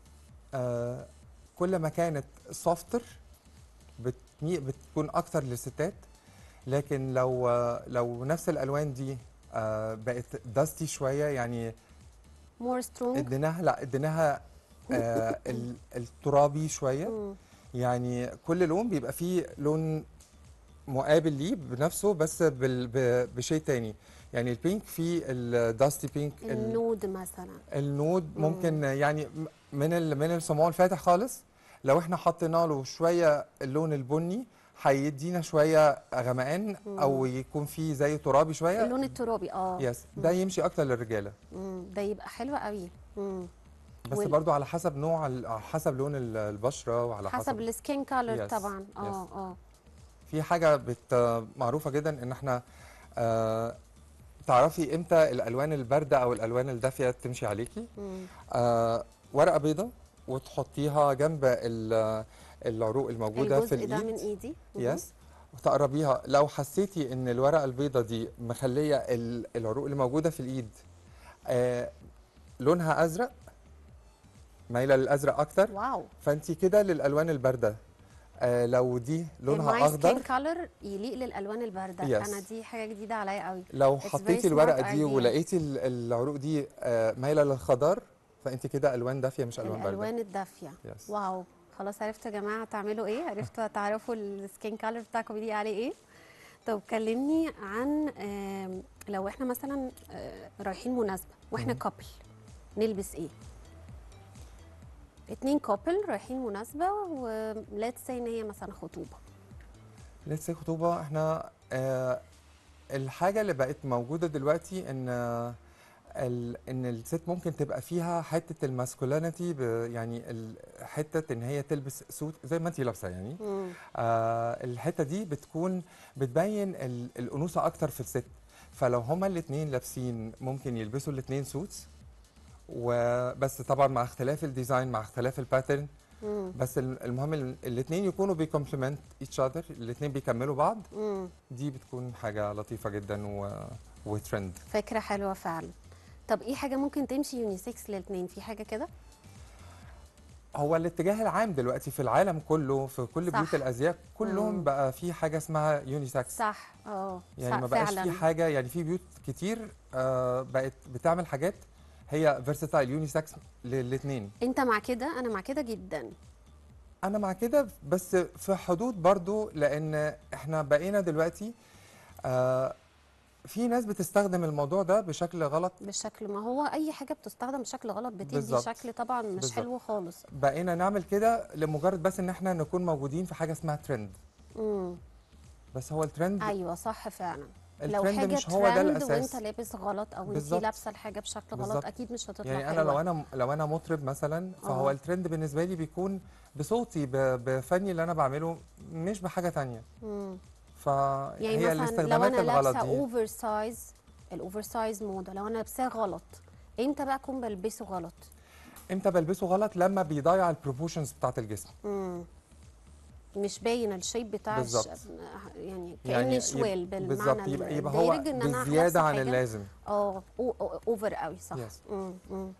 [SPEAKER 2] آه كل ما كانت سوفتر بتمي بتكون اكتر للستات لكن لو آه لو نفس الالوان دي آه بقت داستي شويه يعني
[SPEAKER 1] مور سترونج
[SPEAKER 2] اديناها لا اديناها آه ال- الترابي شويه يعني كل لون بيبقى فيه لون مقابل ليه بنفسه بس بال ب- بشيء تاني يعني البينك فيه الداستي بينك ال-
[SPEAKER 1] النود مثلا
[SPEAKER 2] النود
[SPEAKER 1] مم.
[SPEAKER 2] ممكن يعني م- من ال من الصمام الفاتح خالص لو احنا حطينا له شويه اللون البني هيدينا شويه غمقان او يكون فيه زي ترابي شويه
[SPEAKER 1] اللون الترابي اه
[SPEAKER 2] يس ده يمشي اكتر للرجاله
[SPEAKER 1] مم. ده يبقى حلو قوي مم.
[SPEAKER 2] بس
[SPEAKER 1] وال-
[SPEAKER 2] برضو على حسب نوع ال- على حسب لون ال- البشره وعلى
[SPEAKER 1] حسب
[SPEAKER 2] حسب
[SPEAKER 1] السكين كولر
[SPEAKER 2] Yes.
[SPEAKER 1] طبعا اه
[SPEAKER 2] Yes.
[SPEAKER 1] اه
[SPEAKER 2] في حاجه بت معروفه جدا ان احنا آه تعرفي امتى الالوان البارده او الالوان الدافيه تمشي عليكي
[SPEAKER 1] مم.
[SPEAKER 2] آه ورقه بيضه وتحطيها جنب ال- العروق الموجوده في
[SPEAKER 1] الجزء ده من
[SPEAKER 2] الايد
[SPEAKER 1] ايدي مم.
[SPEAKER 2] يس وتقربيها لو حسيتي ان الورقه البيضه دي مخليه ال- العروق اللي موجوده في الايد آه لونها ازرق مايله للازرق اكتر
[SPEAKER 1] واو
[SPEAKER 2] فانت كده للالوان البارده آه لو دي لونها اخضر
[SPEAKER 1] سكين كولر يليق للالوان البارده
[SPEAKER 2] Yes.
[SPEAKER 1] انا دي حاجه جديده عليا قوي
[SPEAKER 2] لو
[SPEAKER 1] It's very
[SPEAKER 2] حطيتي
[SPEAKER 1] smart
[SPEAKER 2] الورقه دي
[SPEAKER 1] idea.
[SPEAKER 2] ولقيتي ال- العروق دي آه مايله للخضار فانت كده الوان دافيه مش الوان بارده
[SPEAKER 1] الالوان الدافيه
[SPEAKER 2] يس.
[SPEAKER 1] واو خلاص عرفتوا يا جماعه تعملوا ايه عرفتوا تعرفوا السكين كولر بتاعكم بيليق عليه ايه طب كلمني عن آم، لو احنا مثلا آه، رايحين مناسبه واحنا
[SPEAKER 2] مم.
[SPEAKER 1] كابل نلبس ايه اتنين كابل رايحين مناسبه وليتس سي ان هي مثلا خطوبه
[SPEAKER 2] لسه خطوبه احنا آه الحاجه اللي بقت موجوده دلوقتي ان آه ال- ان الست ممكن تبقى فيها حته الماسكولينيتي يعني ال- حته ان هي تلبس سوت زي ما انت لابسه يعني
[SPEAKER 1] مم.
[SPEAKER 2] آه الحته دي بتكون بتبين ال- الانوثه اكتر في الست فلو هما الاثنين لابسين ممكن يلبسوا الاثنين سوتس وبس طبعا مع اختلاف الديزاين مع اختلاف الباترن
[SPEAKER 1] مم.
[SPEAKER 2] بس ال- المهم الاثنين يكونوا بيكمبلمنت ايتش اذر الاثنين بيكملوا بعض
[SPEAKER 1] مم.
[SPEAKER 2] دي بتكون حاجه لطيفه جدا و... وترند
[SPEAKER 1] فكره حلوه فعلا طب ايه حاجه ممكن تمشي يونيسكس للاثنين في حاجه كده
[SPEAKER 2] هو الاتجاه العام دلوقتي في العالم كله في كل
[SPEAKER 1] صح.
[SPEAKER 2] بيوت الازياء كلهم
[SPEAKER 1] مم.
[SPEAKER 2] بقى في حاجه اسمها يونيسكس
[SPEAKER 1] صح اه
[SPEAKER 2] يعني
[SPEAKER 1] صح،
[SPEAKER 2] ما بقاش
[SPEAKER 1] فعلا
[SPEAKER 2] في حاجه يعني في بيوت كتير آه بقت بتعمل حاجات هي فيرساتايل يونيسكس للاثنين
[SPEAKER 1] انت مع كده انا مع كده جدا
[SPEAKER 2] انا مع كده بس في حدود برضو لان احنا بقينا دلوقتي آه في ناس بتستخدم الموضوع ده بشكل غلط
[SPEAKER 1] بشكل ما هو اي حاجه بتستخدم بشكل غلط بتدي
[SPEAKER 2] بالظبط.
[SPEAKER 1] شكل طبعا مش
[SPEAKER 2] بالظبط.
[SPEAKER 1] حلو خالص
[SPEAKER 2] بقينا نعمل كده لمجرد بس ان احنا نكون موجودين في حاجه اسمها ترند
[SPEAKER 1] امم
[SPEAKER 2] بس هو الترند
[SPEAKER 1] ايوه صح فعلا لو
[SPEAKER 2] الترند
[SPEAKER 1] حاجه
[SPEAKER 2] مش هو ده
[SPEAKER 1] ترند
[SPEAKER 2] الاساس
[SPEAKER 1] وانت لابس غلط او انت
[SPEAKER 2] بالظبط.
[SPEAKER 1] لابسه الحاجه بشكل غلط
[SPEAKER 2] بالظبط.
[SPEAKER 1] اكيد مش هتطلع
[SPEAKER 2] يعني انا
[SPEAKER 1] حلوة.
[SPEAKER 2] لو انا لو انا مطرب مثلا فهو
[SPEAKER 1] آه.
[SPEAKER 2] الترند بالنسبه لي بيكون بصوتي ب- بفني اللي انا بعمله مش بحاجه تانية
[SPEAKER 1] مم.
[SPEAKER 2] فهي
[SPEAKER 1] يعني مثلا لو
[SPEAKER 2] الاستخدامات
[SPEAKER 1] انا
[SPEAKER 2] الغلط
[SPEAKER 1] لابسه
[SPEAKER 2] دي
[SPEAKER 1] اوفر سايز الاوفر سايز موضه لو انا لابساه غلط امتى بقى اكون بلبسه غلط
[SPEAKER 2] امتى بلبسه غلط لما بيضيع البروبورشنز بتاعت الجسم
[SPEAKER 1] مم. مش باين الشيب بتاع الش...
[SPEAKER 2] بالظبط.
[SPEAKER 1] يعني
[SPEAKER 2] يعني
[SPEAKER 1] كاني
[SPEAKER 2] يب-
[SPEAKER 1] شوال
[SPEAKER 2] بالظبط
[SPEAKER 1] بالمعنى
[SPEAKER 2] يبقى, يبقى هو
[SPEAKER 1] الدارج ان انا
[SPEAKER 2] بزياده
[SPEAKER 1] لابسة
[SPEAKER 2] عن
[SPEAKER 1] حاجة
[SPEAKER 2] اللازم
[SPEAKER 1] اه أو- أو- اوفر قوي صح
[SPEAKER 2] Yes.
[SPEAKER 1] مم. مم.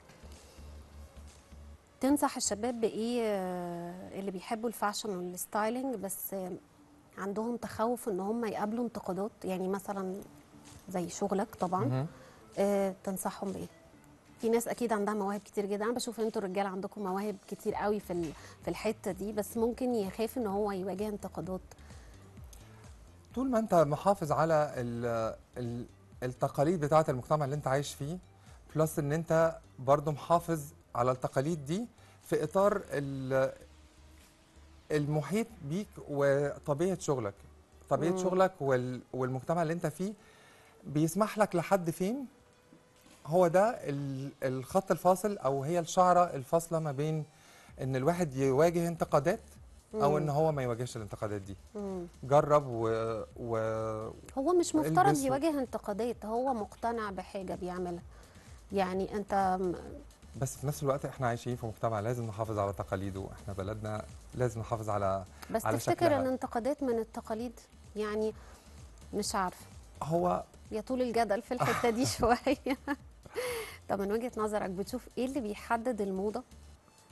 [SPEAKER 1] تنصح الشباب بايه آه، اللي بيحبوا الفاشن والستايلينج بس آه، عندهم تخوف ان هم يقابلوا انتقادات يعني مثلا زي شغلك طبعا
[SPEAKER 2] مهم.
[SPEAKER 1] آه، تنصحهم بايه في ناس اكيد عندها مواهب كتير جدا انا بشوف انتوا الرجال عندكم مواهب كتير قوي في ال- في الحته دي بس ممكن يخاف ان هو يواجه انتقادات
[SPEAKER 2] طول ما انت محافظ على ال ال التقاليد بتاعه المجتمع اللي انت عايش فيه بلس ان انت برضو محافظ على التقاليد دي في اطار ال- المحيط بيك وطبيعه شغلك طبيعه
[SPEAKER 1] مم.
[SPEAKER 2] شغلك وال والمجتمع اللي انت فيه بيسمح لك لحد فين هو ده ال- الخط الفاصل او هي الشعره الفاصله ما بين ان الواحد يواجه انتقادات او
[SPEAKER 1] مم.
[SPEAKER 2] ان هو ما يواجهش الانتقادات دي
[SPEAKER 1] مم.
[SPEAKER 2] جرب و, و...
[SPEAKER 1] هو مش مفترض
[SPEAKER 2] البس و-
[SPEAKER 1] يواجه انتقادات هو مقتنع بحاجه بيعملها يعني انت م-
[SPEAKER 2] بس في نفس الوقت احنا عايشين في مجتمع لازم نحافظ على تقاليده احنا بلدنا لازم نحافظ على
[SPEAKER 1] بس
[SPEAKER 2] على
[SPEAKER 1] تفتكر
[SPEAKER 2] شكلها.
[SPEAKER 1] ان الانتقادات من التقاليد يعني مش عارفه
[SPEAKER 2] هو
[SPEAKER 1] يطول الجدل في الحته دي شويه طب من وجهه نظرك بتشوف ايه اللي بيحدد الموضه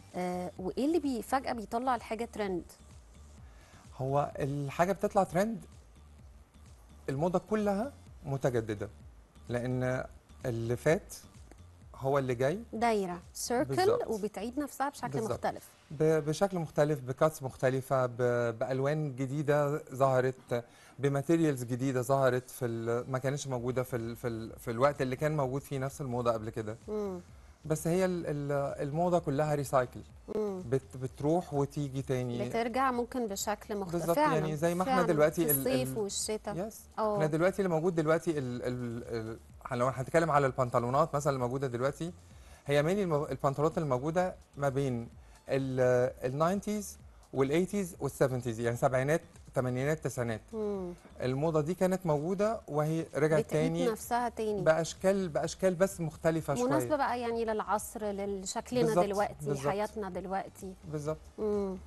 [SPEAKER 1] آه وايه اللي بي فجاه بيطلع الحاجه ترند
[SPEAKER 2] هو الحاجه بتطلع ترند الموضه كلها متجدده لان اللي فات هو اللي جاي
[SPEAKER 1] دايره سيركل
[SPEAKER 2] بالظبط.
[SPEAKER 1] وبتعيد نفسها بشكل
[SPEAKER 2] بالظبط.
[SPEAKER 1] مختلف
[SPEAKER 2] ب- بشكل مختلف بكاتس مختلفة ب- بألوان جديدة ظهرت بماتيريالز جديدة ظهرت في ال- ما كانتش موجودة في ال في, ال في الوقت اللي كان موجود فيه نفس الموضة قبل كده
[SPEAKER 1] مم.
[SPEAKER 2] بس هي ال- ال- الموضة كلها ريسايكل
[SPEAKER 1] مم.
[SPEAKER 2] بت بتروح وتيجي تاني
[SPEAKER 1] بترجع ممكن بشكل مختلف
[SPEAKER 2] بالظبط،
[SPEAKER 1] فعلا
[SPEAKER 2] يعني زي ما احنا
[SPEAKER 1] فعلا.
[SPEAKER 2] دلوقتي
[SPEAKER 1] في
[SPEAKER 2] ال-
[SPEAKER 1] الصيف
[SPEAKER 2] ال-
[SPEAKER 1] والشتاء
[SPEAKER 2] يس
[SPEAKER 1] اه
[SPEAKER 2] احنا دلوقتي اللي موجود دلوقتي ال ال ال لو هنتكلم على البنطلونات مثلا اللي موجودة دلوقتي هي مين البنطلونات اللي موجودة ما بين الناينتيز والايتيز والسفنتيز يعني سبعينات ثمانينات تسعينات
[SPEAKER 1] مم.
[SPEAKER 2] الموضه دي كانت موجوده وهي رجعت
[SPEAKER 1] بتعيد
[SPEAKER 2] تاني
[SPEAKER 1] نفسها تاني
[SPEAKER 2] باشكال باشكال بس مختلفه
[SPEAKER 1] مناسبة
[SPEAKER 2] شويه
[SPEAKER 1] بقى يعني للعصر لشكلنا
[SPEAKER 2] بالظبط،
[SPEAKER 1] دلوقتي
[SPEAKER 2] بالظبط.
[SPEAKER 1] حياتنا دلوقتي
[SPEAKER 2] بالظبط
[SPEAKER 1] مم.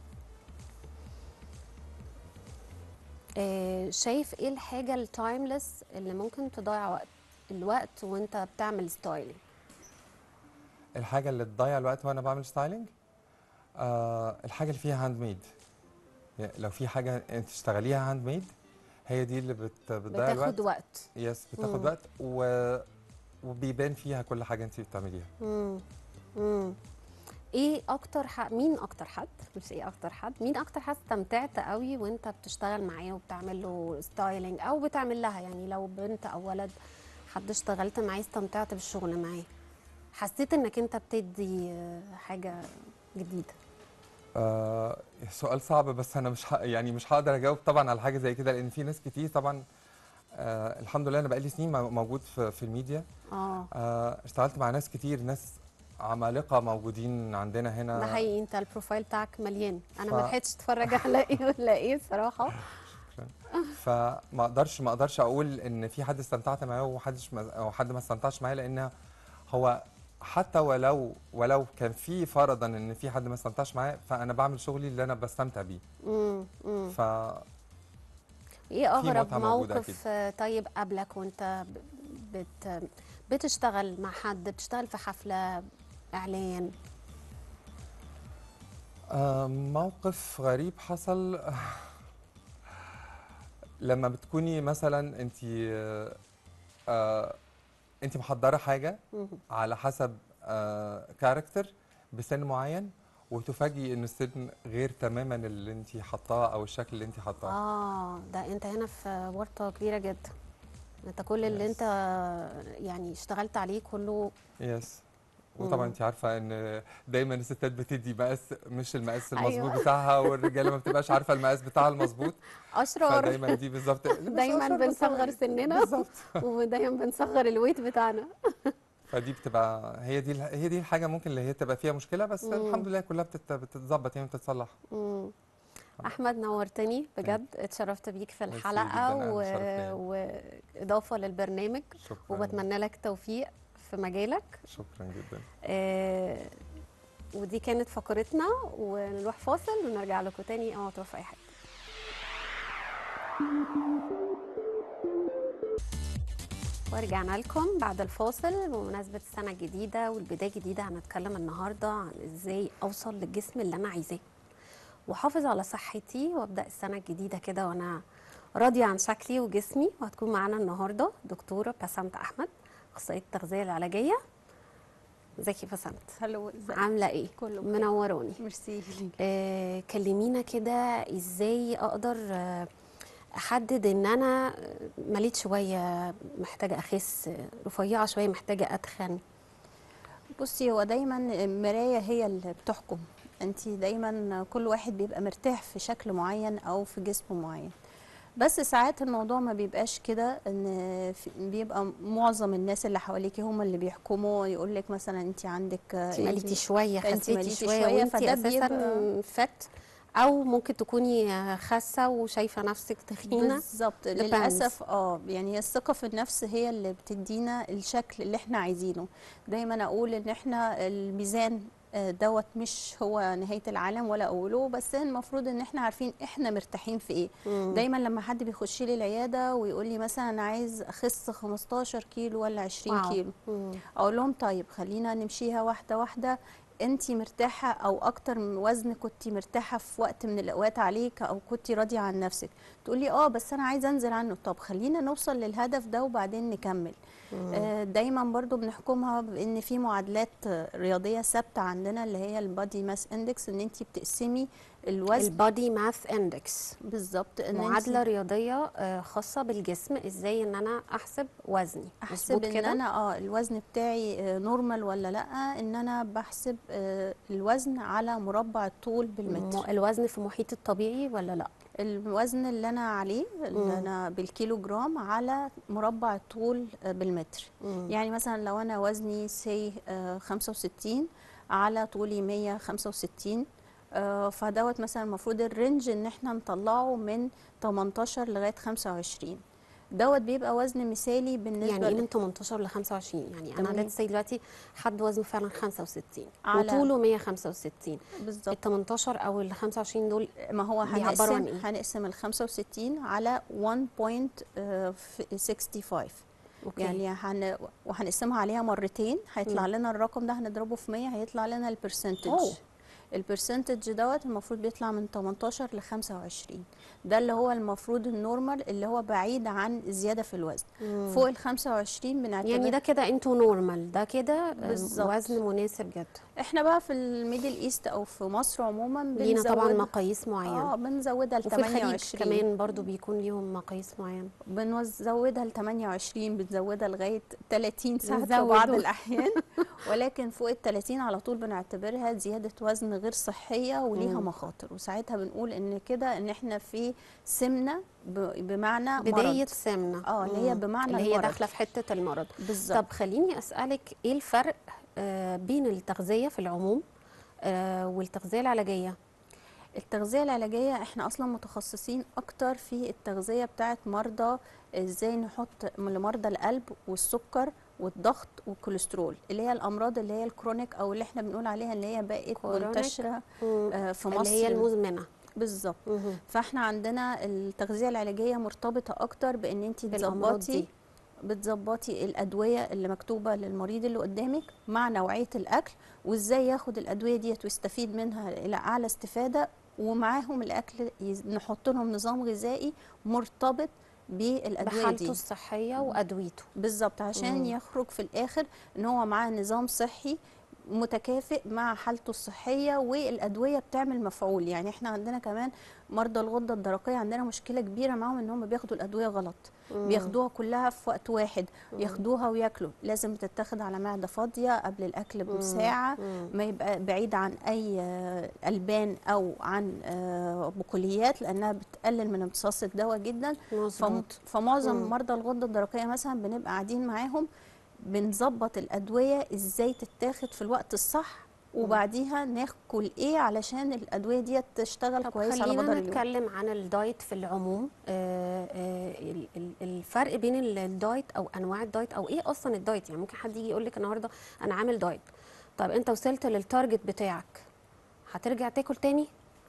[SPEAKER 1] آه شايف ايه الحاجة التايمليس اللي ممكن تضيع وقت الوقت وانت بتعمل ستايلينج
[SPEAKER 2] الحاجه اللي تضيع الوقت وانا بعمل ستايلينج آه الحاجه اللي فيها هاند ميد لو في حاجه انت تشتغليها هاند ميد هي دي اللي بت بتضيع الوقت
[SPEAKER 1] بتاخد وقت
[SPEAKER 2] يس بتاخد
[SPEAKER 1] مم.
[SPEAKER 2] وقت و وبيبان فيها كل حاجه انت بتعمليها
[SPEAKER 1] مم. مم. ايه اكتر حد مين اكتر حد مش ايه اكتر حد مين اكتر حد استمتعت قوي وانت بتشتغل معاه وبتعمل له ستايلينج او بتعمل لها يعني لو بنت او ولد حد اشتغلت معاه استمتعت بالشغل معاه حسيت انك انت بتدي آه، حاجه جديده
[SPEAKER 2] آه سؤال صعب بس انا مش ه... يعني مش هقدر اجاوب طبعا على حاجه زي كده لان في ناس كتير طبعا آه الحمد لله انا بقالي سنين مو- موجود في, في الميديا
[SPEAKER 1] اه
[SPEAKER 2] آه اشتغلت مع ناس كتير ناس عمالقه موجودين عندنا هنا
[SPEAKER 1] ده حقيقي انت البروفايل بتاعك مليان انا
[SPEAKER 2] ف-
[SPEAKER 1] ما لحقتش اتفرج على ايه ولا ايه الصراحه
[SPEAKER 2] فما اقدرش ما اقدرش اقول ان في حد استمتعت معاه وحدش ما او حد ما استمتعش معاه لان هو حتى ولو ولو كان في فرضا ان في حد ما استمتعش معاه فانا بعمل شغلي اللي انا بستمتع بيه
[SPEAKER 1] امم امم
[SPEAKER 2] ف
[SPEAKER 1] ايه اغرب
[SPEAKER 2] متعة موجودة
[SPEAKER 1] موقف آه، طيب قبلك وانت ب- بت بتشتغل مع حد بتشتغل في حفله اعلان
[SPEAKER 2] آه، موقف غريب حصل لما بتكوني مثلا انت انت محضره حاجه
[SPEAKER 1] مم.
[SPEAKER 2] على حسب كاركتر بسن معين وتفاجئي ان السن غير تماما اللي انت حطاه او الشكل اللي انت حطاه
[SPEAKER 1] اه ده انت هنا في ورطه كبيره جدا انت كل اللي
[SPEAKER 2] Yes.
[SPEAKER 1] انت يعني اشتغلت عليه كله
[SPEAKER 2] يس وطبعا
[SPEAKER 1] مم.
[SPEAKER 2] انت عارفه ان دايما الستات بتدي مقاس مش المقاس المظبوط
[SPEAKER 1] أيوة.
[SPEAKER 2] بتاعها والرجاله ما بتبقاش عارفه المقاس بتاعها المظبوط
[SPEAKER 1] اشرار
[SPEAKER 2] فدايما دي بالظبط
[SPEAKER 1] دايما بنصغر سننا
[SPEAKER 2] بالظبط
[SPEAKER 1] ودايما بنصغر الويت بتاعنا
[SPEAKER 2] فدي بتبقى هي دي هي دي الحاجه ممكن اللي هي تبقى فيها مشكله بس
[SPEAKER 1] مم.
[SPEAKER 2] الحمد لله كلها بتت- بتتظبط يعني بتتصلح
[SPEAKER 1] مم. احمد نورتني بجد اتشرفت بيك في
[SPEAKER 2] ميرسي
[SPEAKER 1] الحلقه
[SPEAKER 2] جداً،
[SPEAKER 1] و...
[SPEAKER 2] أنا شرف
[SPEAKER 1] واضافه للبرنامج
[SPEAKER 2] شكرا
[SPEAKER 1] وبتمنى لك توفيق في مجالك
[SPEAKER 2] شكرا جدا
[SPEAKER 1] آه ودي كانت فقرتنا ونروح فاصل ونرجع لكم تاني اوعوا تروحوا في اي حاجه ورجعنا لكم بعد الفاصل بمناسبة السنة الجديدة والبداية الجديدة هنتكلم النهاردة عن ازاي اوصل للجسم اللي انا عايزاه واحافظ على صحتي وابدا السنة الجديدة كده وانا راضية عن شكلي وجسمي وهتكون معانا النهاردة دكتورة بسنت احمد اخصائية التغذية العلاجية ازيك يا بسنت
[SPEAKER 3] هلو ازيك
[SPEAKER 1] عاملة ايه؟
[SPEAKER 3] كله بخير.
[SPEAKER 1] منوروني
[SPEAKER 3] ميرسي ليك
[SPEAKER 1] آه كلمينا كده ازاي اقدر آه احدد ان انا مليت شويه محتاجه اخس آه، رفيعه شويه محتاجه اتخن
[SPEAKER 3] بصي هو دايما المرايه هي اللي بتحكم انت دايما كل واحد بيبقى مرتاح في شكل معين او في جسم معين بس ساعات الموضوع ما بيبقاش كده ان في- بيبقى معظم الناس اللي حواليكي هم اللي بيحكموا يقول لك مثلا انت عندك
[SPEAKER 1] انت مليتي شويه
[SPEAKER 3] انت
[SPEAKER 1] خسيتي
[SPEAKER 3] مليتي
[SPEAKER 1] شويه
[SPEAKER 3] شوية،
[SPEAKER 1] وانت
[SPEAKER 3] فده
[SPEAKER 1] اساسا
[SPEAKER 3] بيبقى-
[SPEAKER 1] فت او ممكن تكوني آه، خاسه وشايفه نفسك تخينه
[SPEAKER 3] بالظبط
[SPEAKER 1] Depends.
[SPEAKER 3] للاسف اه يعني الثقه في النفس هي اللي بتدينا الشكل اللي احنا عايزينه دايما اقول ان احنا الميزان آه، دوت مش هو نهايه العالم ولا اوله بس المفروض ان احنا عارفين احنا مرتاحين في ايه
[SPEAKER 1] مم.
[SPEAKER 3] دايما لما حد بيخش لي العياده ويقول لي مثلا انا عايز اخس 15 كيلو ولا 20
[SPEAKER 1] واو.
[SPEAKER 3] كيلو
[SPEAKER 1] مم.
[SPEAKER 3] اقول لهم طيب خلينا نمشيها واحده واحده انت مرتاحه او اكتر من وزن كنت مرتاحه في وقت من الاوقات عليك او كنت راضيه عن نفسك تقولي اه بس انا عايزه انزل عنه طب خلينا نوصل للهدف ده وبعدين نكمل آه، دايما برضو بنحكمها بان في معادلات آه، رياضيه ثابته عندنا اللي هي البادي ماس اندكس ان انت بتقسمي الوزن
[SPEAKER 1] البادي ماث اندكس
[SPEAKER 3] بالظبط ان
[SPEAKER 1] معادله
[SPEAKER 3] انت
[SPEAKER 1] رياضيه آه، خاصه بالجسم ازاي ان انا احسب وزني
[SPEAKER 3] احسب
[SPEAKER 1] مظبوط
[SPEAKER 3] ان
[SPEAKER 1] كده؟
[SPEAKER 3] انا اه الوزن بتاعي آه، نورمال ولا لا ان انا بحسب آه، الوزن على مربع الطول بالمتر
[SPEAKER 1] م- الوزن في محيط الطبيعي ولا لا
[SPEAKER 3] الوزن اللي انا عليه
[SPEAKER 1] مم.
[SPEAKER 3] اللي انا بالكيلو جرام على مربع الطول آه، بالمتر
[SPEAKER 1] مم.
[SPEAKER 3] يعني مثلا لو انا وزني سي 65 على طولي 165 آه، فدوت مثلا المفروض الرينج ان احنا نطلعه من 18 لغايه 25 دوت بيبقى وزن مثالي بالنسبه
[SPEAKER 1] يعني ايه
[SPEAKER 3] ل-
[SPEAKER 1] من 18 ل 25 يعني انا
[SPEAKER 3] تمام.
[SPEAKER 1] ليتس سي دلوقتي حد وزنه فعلا 65
[SPEAKER 3] على-
[SPEAKER 1] وطوله 165
[SPEAKER 3] بالظبط
[SPEAKER 1] ال 18 او ال 25 دول
[SPEAKER 3] ما هو
[SPEAKER 1] بيعبروا
[SPEAKER 3] هنقسم
[SPEAKER 1] عن إيه؟
[SPEAKER 3] هنقسم ال 65 على 1.65
[SPEAKER 1] اوكي
[SPEAKER 3] يعني هن... وهنقسمها عليها مرتين هيطلع
[SPEAKER 1] مم.
[SPEAKER 3] لنا الرقم ده هنضربه في 100 هيطلع لنا البرسنتج
[SPEAKER 1] أوه.
[SPEAKER 3] البرسنتج دوت المفروض بيطلع من 18 ل 25 ده اللي هو المفروض النورمال اللي هو بعيد عن زياده في الوزن
[SPEAKER 1] مم.
[SPEAKER 3] فوق ال 25 بنعتبر
[SPEAKER 1] يعني ده كده انتوا نورمال ده كده آه،
[SPEAKER 3] بالظبط.
[SPEAKER 1] وزن مناسب جدا
[SPEAKER 3] احنا بقى في الميدل ايست او في مصر عموما
[SPEAKER 1] لينا طبعا
[SPEAKER 3] بنزود
[SPEAKER 1] مقاييس معينه
[SPEAKER 3] اه بنزودها ل
[SPEAKER 1] وفي الخليج
[SPEAKER 3] 28
[SPEAKER 1] كمان برضو بيكون ليهم مقاييس معينه
[SPEAKER 3] بنزودها ل 28 بنزودها لغايه 30 ساعه في
[SPEAKER 1] بنزودوا.
[SPEAKER 3] بعض الاحيان ولكن فوق ال 30 على طول بنعتبرها زياده وزن غير صحيه وليها
[SPEAKER 1] مم.
[SPEAKER 3] مخاطر وساعتها بنقول ان كده ان احنا في سمنه ب- بمعنى
[SPEAKER 1] بدايه
[SPEAKER 3] مرض
[SPEAKER 1] سمنه
[SPEAKER 3] اه اللي هي
[SPEAKER 1] مم.
[SPEAKER 3] بمعنى
[SPEAKER 1] اللي هي
[SPEAKER 3] المرض.
[SPEAKER 1] داخله في حته المرض
[SPEAKER 3] بالظبط
[SPEAKER 1] طب خليني اسالك ايه الفرق آه، بين التغذيه في العموم آه، والتغذيه العلاجيه
[SPEAKER 3] التغذيه العلاجيه احنا اصلا متخصصين اكتر في التغذيه بتاعه مرضى ازاي نحط لمرضى القلب والسكر والضغط والكوليسترول اللي هي الامراض اللي هي الكرونيك او اللي احنا بنقول عليها اللي هي بقت
[SPEAKER 1] كرونيك.
[SPEAKER 3] منتشره
[SPEAKER 1] مم.
[SPEAKER 3] آه، في مصر
[SPEAKER 1] اللي هي المزمنه
[SPEAKER 3] بالظبط
[SPEAKER 1] مهم.
[SPEAKER 3] فاحنا عندنا التغذيه العلاجيه مرتبطه اكتر بان انت
[SPEAKER 1] بالأمراض
[SPEAKER 3] تظبطي
[SPEAKER 1] دي.
[SPEAKER 3] بتظبطي الادويه اللي مكتوبه للمريض اللي قدامك مع نوعيه الاكل وازاي ياخد الادويه ديت ويستفيد منها الى اعلى استفاده ومعاهم الاكل يز- نحط لهم نظام غذائي مرتبط بالادويه
[SPEAKER 1] بحالته
[SPEAKER 3] دي
[SPEAKER 1] الصحيه وادويته
[SPEAKER 3] بالظبط عشان
[SPEAKER 1] مم.
[SPEAKER 3] يخرج في الاخر ان هو معاه نظام صحي متكافئ مع حالته الصحيه والادويه بتعمل مفعول يعني احنا عندنا كمان مرضى الغده الدرقيه عندنا مشكله كبيره معاهم ان هم بياخدوا الادويه غلط
[SPEAKER 1] مم.
[SPEAKER 3] بياخدوها كلها في وقت واحد
[SPEAKER 1] مم.
[SPEAKER 3] ياخدوها وياكلوا لازم تتاخد على معده فاضيه قبل الاكل
[SPEAKER 1] مم.
[SPEAKER 3] بساعه
[SPEAKER 1] مم.
[SPEAKER 3] ما يبقى بعيد عن اي آه، البان او عن آه، بقوليات لانها بتقلل من امتصاص الدواء جدا فم-
[SPEAKER 1] مظبوط
[SPEAKER 3] فمعظم
[SPEAKER 1] مم.
[SPEAKER 3] مرضى الغده الدرقيه مثلا بنبقى قاعدين معاهم بنظبط الادويه ازاي تتاخد في الوقت الصح وبعديها ناكل ايه علشان الادويه دي تشتغل
[SPEAKER 1] طب
[SPEAKER 3] كويس على
[SPEAKER 1] خلينا
[SPEAKER 3] مدار اليوم
[SPEAKER 1] نتكلم عن الدايت في العموم آه، آه، ال- ال- الفرق بين ال- الدايت او انواع الدايت او ايه اصلا الدايت يعني ممكن حد يجي يقول لك النهارده انا عامل دايت طب انت وصلت للتارجت بتاعك هترجع تاكل تاني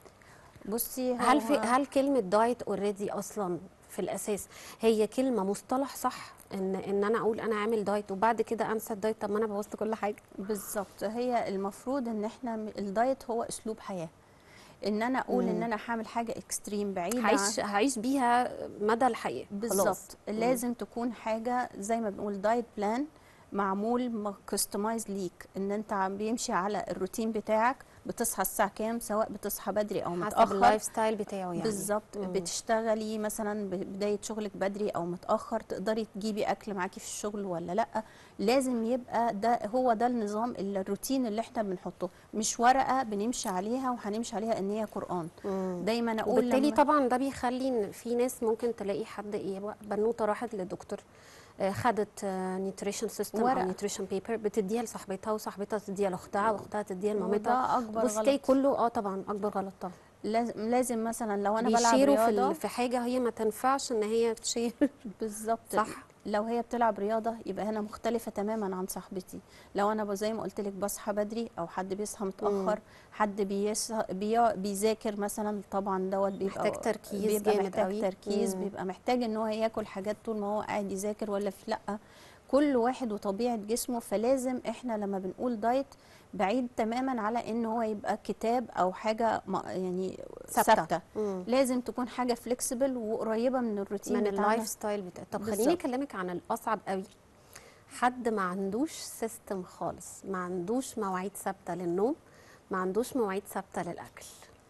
[SPEAKER 3] بصي
[SPEAKER 1] هل
[SPEAKER 3] هو-
[SPEAKER 1] في هل كلمه دايت اوريدي اصلا في الاساس هي كلمه مصطلح صح ان ان انا اقول انا عامل دايت وبعد كده انسى الدايت طب ما انا بوظت كل حاجه
[SPEAKER 3] بالظبط هي المفروض ان احنا م- الدايت هو اسلوب حياه ان انا اقول ان
[SPEAKER 1] مم.
[SPEAKER 3] انا هعمل حاجه اكستريم بعيده عن
[SPEAKER 1] هعيش هعيش بيها مدى الحياه خلاص.
[SPEAKER 3] بالظبط
[SPEAKER 1] مم.
[SPEAKER 3] لازم تكون حاجه زي ما بنقول دايت بلان معمول كستمايز ليك ان انت عم بيمشي على الروتين بتاعك بتصحى الساعه كام سواء بتصحى بدري او
[SPEAKER 1] حسب
[SPEAKER 3] متاخر
[SPEAKER 1] اللايف ستايل بتاعه يعني
[SPEAKER 3] بالظبط
[SPEAKER 1] مم.
[SPEAKER 3] بتشتغلي مثلا ب- بدايه شغلك بدري او متاخر تقدري تجيبي اكل معاكي في الشغل ولا لا لازم يبقى ده هو ده النظام ال- الروتين اللي احنا بنحطه مش ورقه بنمشي عليها وهنمشي عليها ان هي قران
[SPEAKER 1] مم.
[SPEAKER 3] دايما اقول
[SPEAKER 1] وبالتالي
[SPEAKER 3] لما-
[SPEAKER 1] طبعا ده بيخلي ان في ناس ممكن تلاقي حد ايه بقى بنوته راحت للدكتور آه، خدت نيوتريشن سيستم او
[SPEAKER 3] ورقة.
[SPEAKER 1] نيوتريشن بيبر بتديها لصاحبتها وصاحبتها تديها لاختها واختها تديها لمامتها
[SPEAKER 3] وده اكبر
[SPEAKER 1] بص تلاقي
[SPEAKER 3] غلط
[SPEAKER 1] كله اه طبعا اكبر غلط طبعا
[SPEAKER 3] لازم لازم مثلا لو انا بلعب
[SPEAKER 1] بيشيروا في
[SPEAKER 3] رياضه
[SPEAKER 1] ال- في حاجه هي ما تنفعش ان هي تشير
[SPEAKER 3] بالظبط
[SPEAKER 1] صح
[SPEAKER 3] لو هي بتلعب رياضه يبقى هنا مختلفه تماما عن صاحبتي لو انا ب- زي ما قلت لك بصحى بدري او حد بيصحى متاخر حد بيص... بي... بيذاكر مثلا طبعا دوت بيبقى
[SPEAKER 1] محتاج تركيز
[SPEAKER 3] بيبقى
[SPEAKER 1] جامد
[SPEAKER 3] محتاج
[SPEAKER 1] قوي.
[SPEAKER 3] تركيز
[SPEAKER 1] مم.
[SPEAKER 3] بيبقى محتاج ان هو ياكل حاجات طول ما هو قاعد يذاكر ولا في لا كل واحد وطبيعه جسمه فلازم احنا لما بنقول دايت بعيد تماما على ان هو يبقى كتاب او حاجه ما- يعني
[SPEAKER 1] ثابتة.
[SPEAKER 3] ثابته
[SPEAKER 1] مم.
[SPEAKER 3] لازم تكون حاجه فليكسبل وقريبه من الروتين
[SPEAKER 1] من
[SPEAKER 3] بتاعنا
[SPEAKER 1] اللايف ستايل بتاعي طب خليني
[SPEAKER 3] بالظبط.
[SPEAKER 1] اكلمك عن الاصعب قوي حد ما عندوش سيستم خالص ما عندوش مواعيد ثابته للنوم ما عندوش مواعيد ثابته للاكل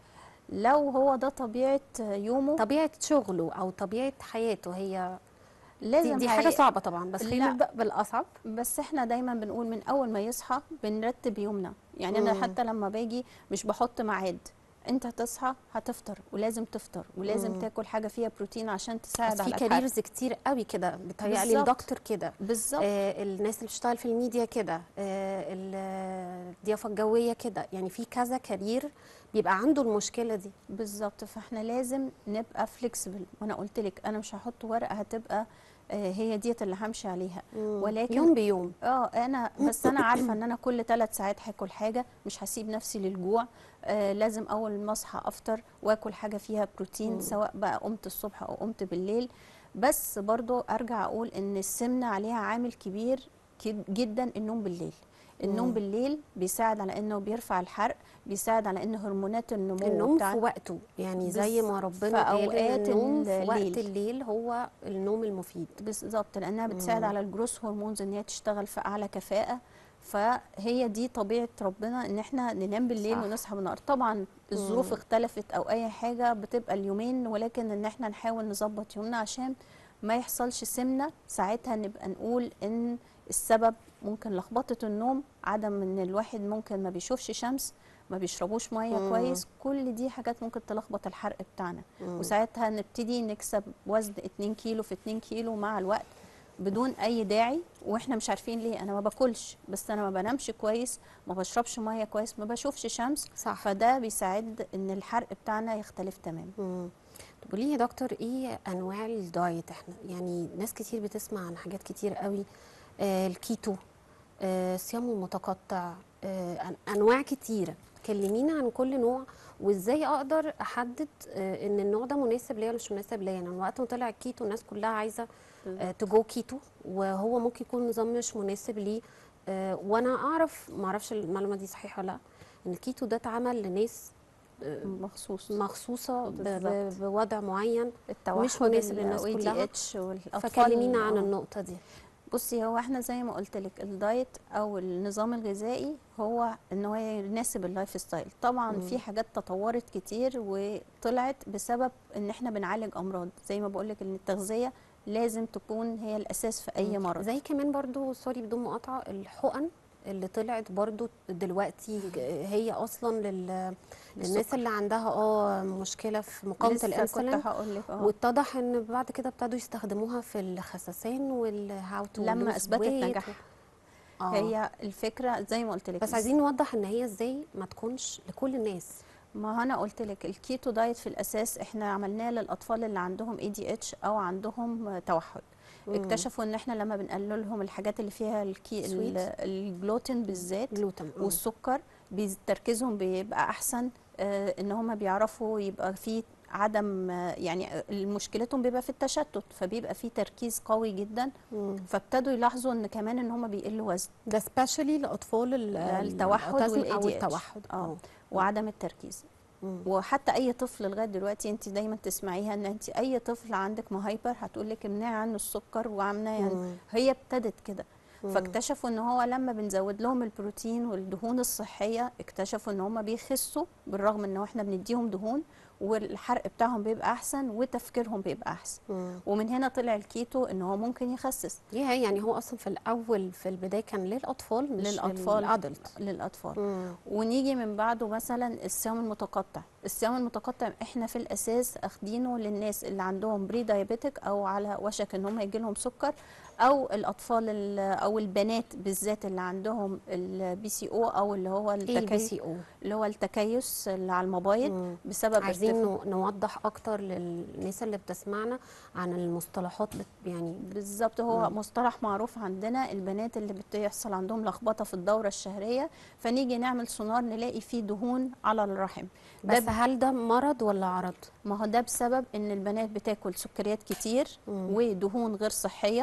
[SPEAKER 3] لو هو ده طبيعه يومه
[SPEAKER 1] طبيعه شغله او طبيعه حياته هي دي,
[SPEAKER 3] لازم
[SPEAKER 1] دي حاجه
[SPEAKER 3] هي-
[SPEAKER 1] صعبه طبعا بس خلينا
[SPEAKER 3] لا.
[SPEAKER 1] نبدا بالاصعب
[SPEAKER 3] بس احنا دايما بنقول من اول ما يصحى بنرتب يومنا يعني انا
[SPEAKER 1] مم.
[SPEAKER 3] حتى لما باجي مش بحط ميعاد انت هتصحى هتفطر ولازم تفطر ولازم
[SPEAKER 1] مم.
[SPEAKER 3] تاكل حاجه فيها بروتين عشان تساعد
[SPEAKER 1] بس في
[SPEAKER 3] على الحرق
[SPEAKER 1] كاريرز كتير قوي كده بتهيألي
[SPEAKER 3] بالظبط.
[SPEAKER 1] الدكتور كده
[SPEAKER 3] بالظبط
[SPEAKER 1] آه الناس اللي بتشتغل في الميديا كده آه ال- الضيافه الجويه كده يعني في كذا كارير بيبقى عنده المشكله دي
[SPEAKER 3] بالظبط فاحنا لازم نبقى فليكسبل وانا قلت لك انا مش هحط ورقه هتبقى آه، هي ديت اللي همشي عليها ولكن
[SPEAKER 1] يوم بيوم
[SPEAKER 3] اه انا بس انا عارفه ان انا كل ثلاث ساعات هاكل حاجه مش هسيب نفسي للجوع آه لازم اول ما اصحى افطر واكل حاجه فيها بروتين
[SPEAKER 1] مم.
[SPEAKER 3] سواء بقى قمت الصبح او قمت بالليل بس برضو ارجع اقول ان السمنه عليها عامل كبير كد- جدا النوم بالليل النوم
[SPEAKER 1] مم.
[SPEAKER 3] بالليل بيساعد على انه بيرفع الحرق بيساعد على ان هرمونات النمو
[SPEAKER 1] النوم
[SPEAKER 3] بتاع
[SPEAKER 1] في وقته يعني زي
[SPEAKER 3] بس
[SPEAKER 1] ما
[SPEAKER 3] في
[SPEAKER 1] ربنا قال
[SPEAKER 3] أوقات
[SPEAKER 1] إن النوم في وقت
[SPEAKER 3] الليل.
[SPEAKER 1] الليل هو النوم المفيد
[SPEAKER 3] بالظبط لانها بتساعد
[SPEAKER 1] مم.
[SPEAKER 3] على الجروس هرمونز ان هي تشتغل في اعلى كفاءه فهي دي طبيعه ربنا ان احنا ننام بالليل
[SPEAKER 1] صح.
[SPEAKER 3] ونصحى بالنهار طبعا الظروف
[SPEAKER 1] مم.
[SPEAKER 3] اختلفت او اي حاجه بتبقى اليومين ولكن ان احنا نحاول نظبط يومنا عشان ما يحصلش سمنه ساعتها نبقى نقول ان السبب ممكن لخبطه النوم عدم ان الواحد ممكن ما بيشوفش شمس ما بيشربوش ميه
[SPEAKER 1] مم.
[SPEAKER 3] كويس كل دي حاجات ممكن تلخبط الحرق بتاعنا
[SPEAKER 1] مم.
[SPEAKER 3] وساعتها نبتدي نكسب وزن 2 كيلو في 2 كيلو مع الوقت بدون اي داعي واحنا مش عارفين ليه انا ما باكلش بس انا ما بنامش كويس ما بشربش ميه كويس ما بشوفش شمس
[SPEAKER 1] صح
[SPEAKER 3] فده بيساعد ان الحرق بتاعنا يختلف تماما
[SPEAKER 1] مم. طب قولي لي يا دكتور ايه انواع الدايت احنا يعني ناس كتير بتسمع عن حاجات كتير قوي آه الكيتو آه الصيام المتقطع آه أن- انواع كتيره كلمينا عن كل نوع وازاي اقدر احدد آه ان النوع ده مناسب ليا ولا مش مناسب ليا يعني وقت ما طلع الكيتو الناس كلها عايزه آه تجو كيتو وهو ممكن يكون نظام مش مناسب ليه آه وانا اعرف ما اعرفش المعلومه دي صحيحه ولا لا ان الكيتو ده اتعمل لناس آه،
[SPEAKER 3] مخصوص
[SPEAKER 1] مخصوصه ب- ب-
[SPEAKER 3] بالظبط.
[SPEAKER 1] بوضع معين
[SPEAKER 3] التوحد
[SPEAKER 1] مش مناسب للناس كلها.
[SPEAKER 3] اتش والاطفال
[SPEAKER 1] فكلمينا عن
[SPEAKER 3] آه.
[SPEAKER 1] النقطه دي
[SPEAKER 3] بصي هو احنا زي ما قلت لك الدايت او النظام الغذائي هو ان هو يناسب اللايف ستايل طبعا
[SPEAKER 1] مم.
[SPEAKER 3] في حاجات تطورت كتير وطلعت بسبب ان احنا بنعالج امراض زي ما بقول لك ان التغذيه لازم تكون هي الاساس في اي مرض
[SPEAKER 1] زي كمان برضو سوري بدون مقاطعه الحقن اللي طلعت برضو دلوقتي ج- هي اصلا لل... للناس
[SPEAKER 3] للسكر.
[SPEAKER 1] اللي عندها اه مشكله في مقاومه
[SPEAKER 3] لسه
[SPEAKER 1] الانسولين
[SPEAKER 3] كنت هقول لك اه
[SPEAKER 1] واتضح ان بعد كده ابتدوا يستخدموها في الخسسان والهاو تو
[SPEAKER 3] لما اثبتت نجاحها
[SPEAKER 1] آه.
[SPEAKER 3] هي الفكره زي ما قلت لك
[SPEAKER 1] بس عايزين نوضح ان هي ازاي ما تكونش لكل الناس
[SPEAKER 3] ما انا قلت لك الكيتو دايت في الاساس احنا عملناه للاطفال اللي عندهم اي دي اتش او عندهم توحد
[SPEAKER 1] مم.
[SPEAKER 3] اكتشفوا ان احنا لما بنقلل لهم الحاجات اللي فيها الكي ال-
[SPEAKER 1] Sweet.
[SPEAKER 3] الجلوتين بالذات
[SPEAKER 1] جلوتين آه.
[SPEAKER 3] والسكر بي- تركيزهم بيبقى احسن آه، ان هم بيعرفوا يبقى في عدم آه، يعني مشكلتهم بيبقى في التشتت فبيبقى في تركيز قوي جدا
[SPEAKER 1] مم.
[SPEAKER 3] فابتدوا يلاحظوا ان كمان ان هم بيقلوا وزن
[SPEAKER 1] ده سبيشالي لاطفال ال-
[SPEAKER 3] التوحد
[SPEAKER 1] الأوتيزم او
[SPEAKER 3] وال ADHD.
[SPEAKER 1] التوحد
[SPEAKER 3] اه وعدم التركيز
[SPEAKER 1] مم.
[SPEAKER 3] وحتى اي طفل لغايه دلوقتي انت دايما تسمعيها ان انت اي طفل عندك مهايبر هتقول لك امنعي عنه السكر وعامله يعني
[SPEAKER 1] مم.
[SPEAKER 3] هي ابتدت كده
[SPEAKER 1] مم.
[SPEAKER 3] فاكتشفوا ان هو لما بنزود لهم البروتين والدهون الصحيه اكتشفوا ان هم بيخسوا بالرغم ان احنا بنديهم دهون والحرق بتاعهم بيبقى احسن وتفكيرهم بيبقى احسن
[SPEAKER 1] مم.
[SPEAKER 3] ومن هنا طلع الكيتو ان هو ممكن يخسس
[SPEAKER 1] يا يعني هو اصلا في الاول في البدايه كان للاطفال مش
[SPEAKER 3] للأطفال.
[SPEAKER 1] للادلت
[SPEAKER 3] للاطفال ونيجي من بعده مثلا الصيام المتقطع الصيام المتقطع احنا في الاساس اخدينه للناس اللي عندهم بري دايابيتك او على وشك ان هم يجي لهم سكر او الاطفال ال- او البنات بالذات اللي عندهم البي سي او او اللي هو
[SPEAKER 1] ايه البي
[SPEAKER 3] التكيس
[SPEAKER 1] سي او
[SPEAKER 3] اللي هو التكيس اللي على المبايض بسبب
[SPEAKER 1] عايزين
[SPEAKER 3] ارتفاع-
[SPEAKER 1] نو- نوضح اكتر للناس اللي بتسمعنا عن المصطلحات بت يعني
[SPEAKER 3] بالظبط هو
[SPEAKER 1] مم.
[SPEAKER 3] مصطلح معروف عندنا البنات اللي بتحصل عندهم لخبطه في الدوره الشهريه فنيجي نعمل سونار نلاقي فيه دهون على الرحم ده
[SPEAKER 1] بس هل ده مرض ولا عرض؟
[SPEAKER 3] ما هو ده بسبب ان البنات بتاكل سكريات كتير
[SPEAKER 1] مم.
[SPEAKER 3] ودهون غير صحيه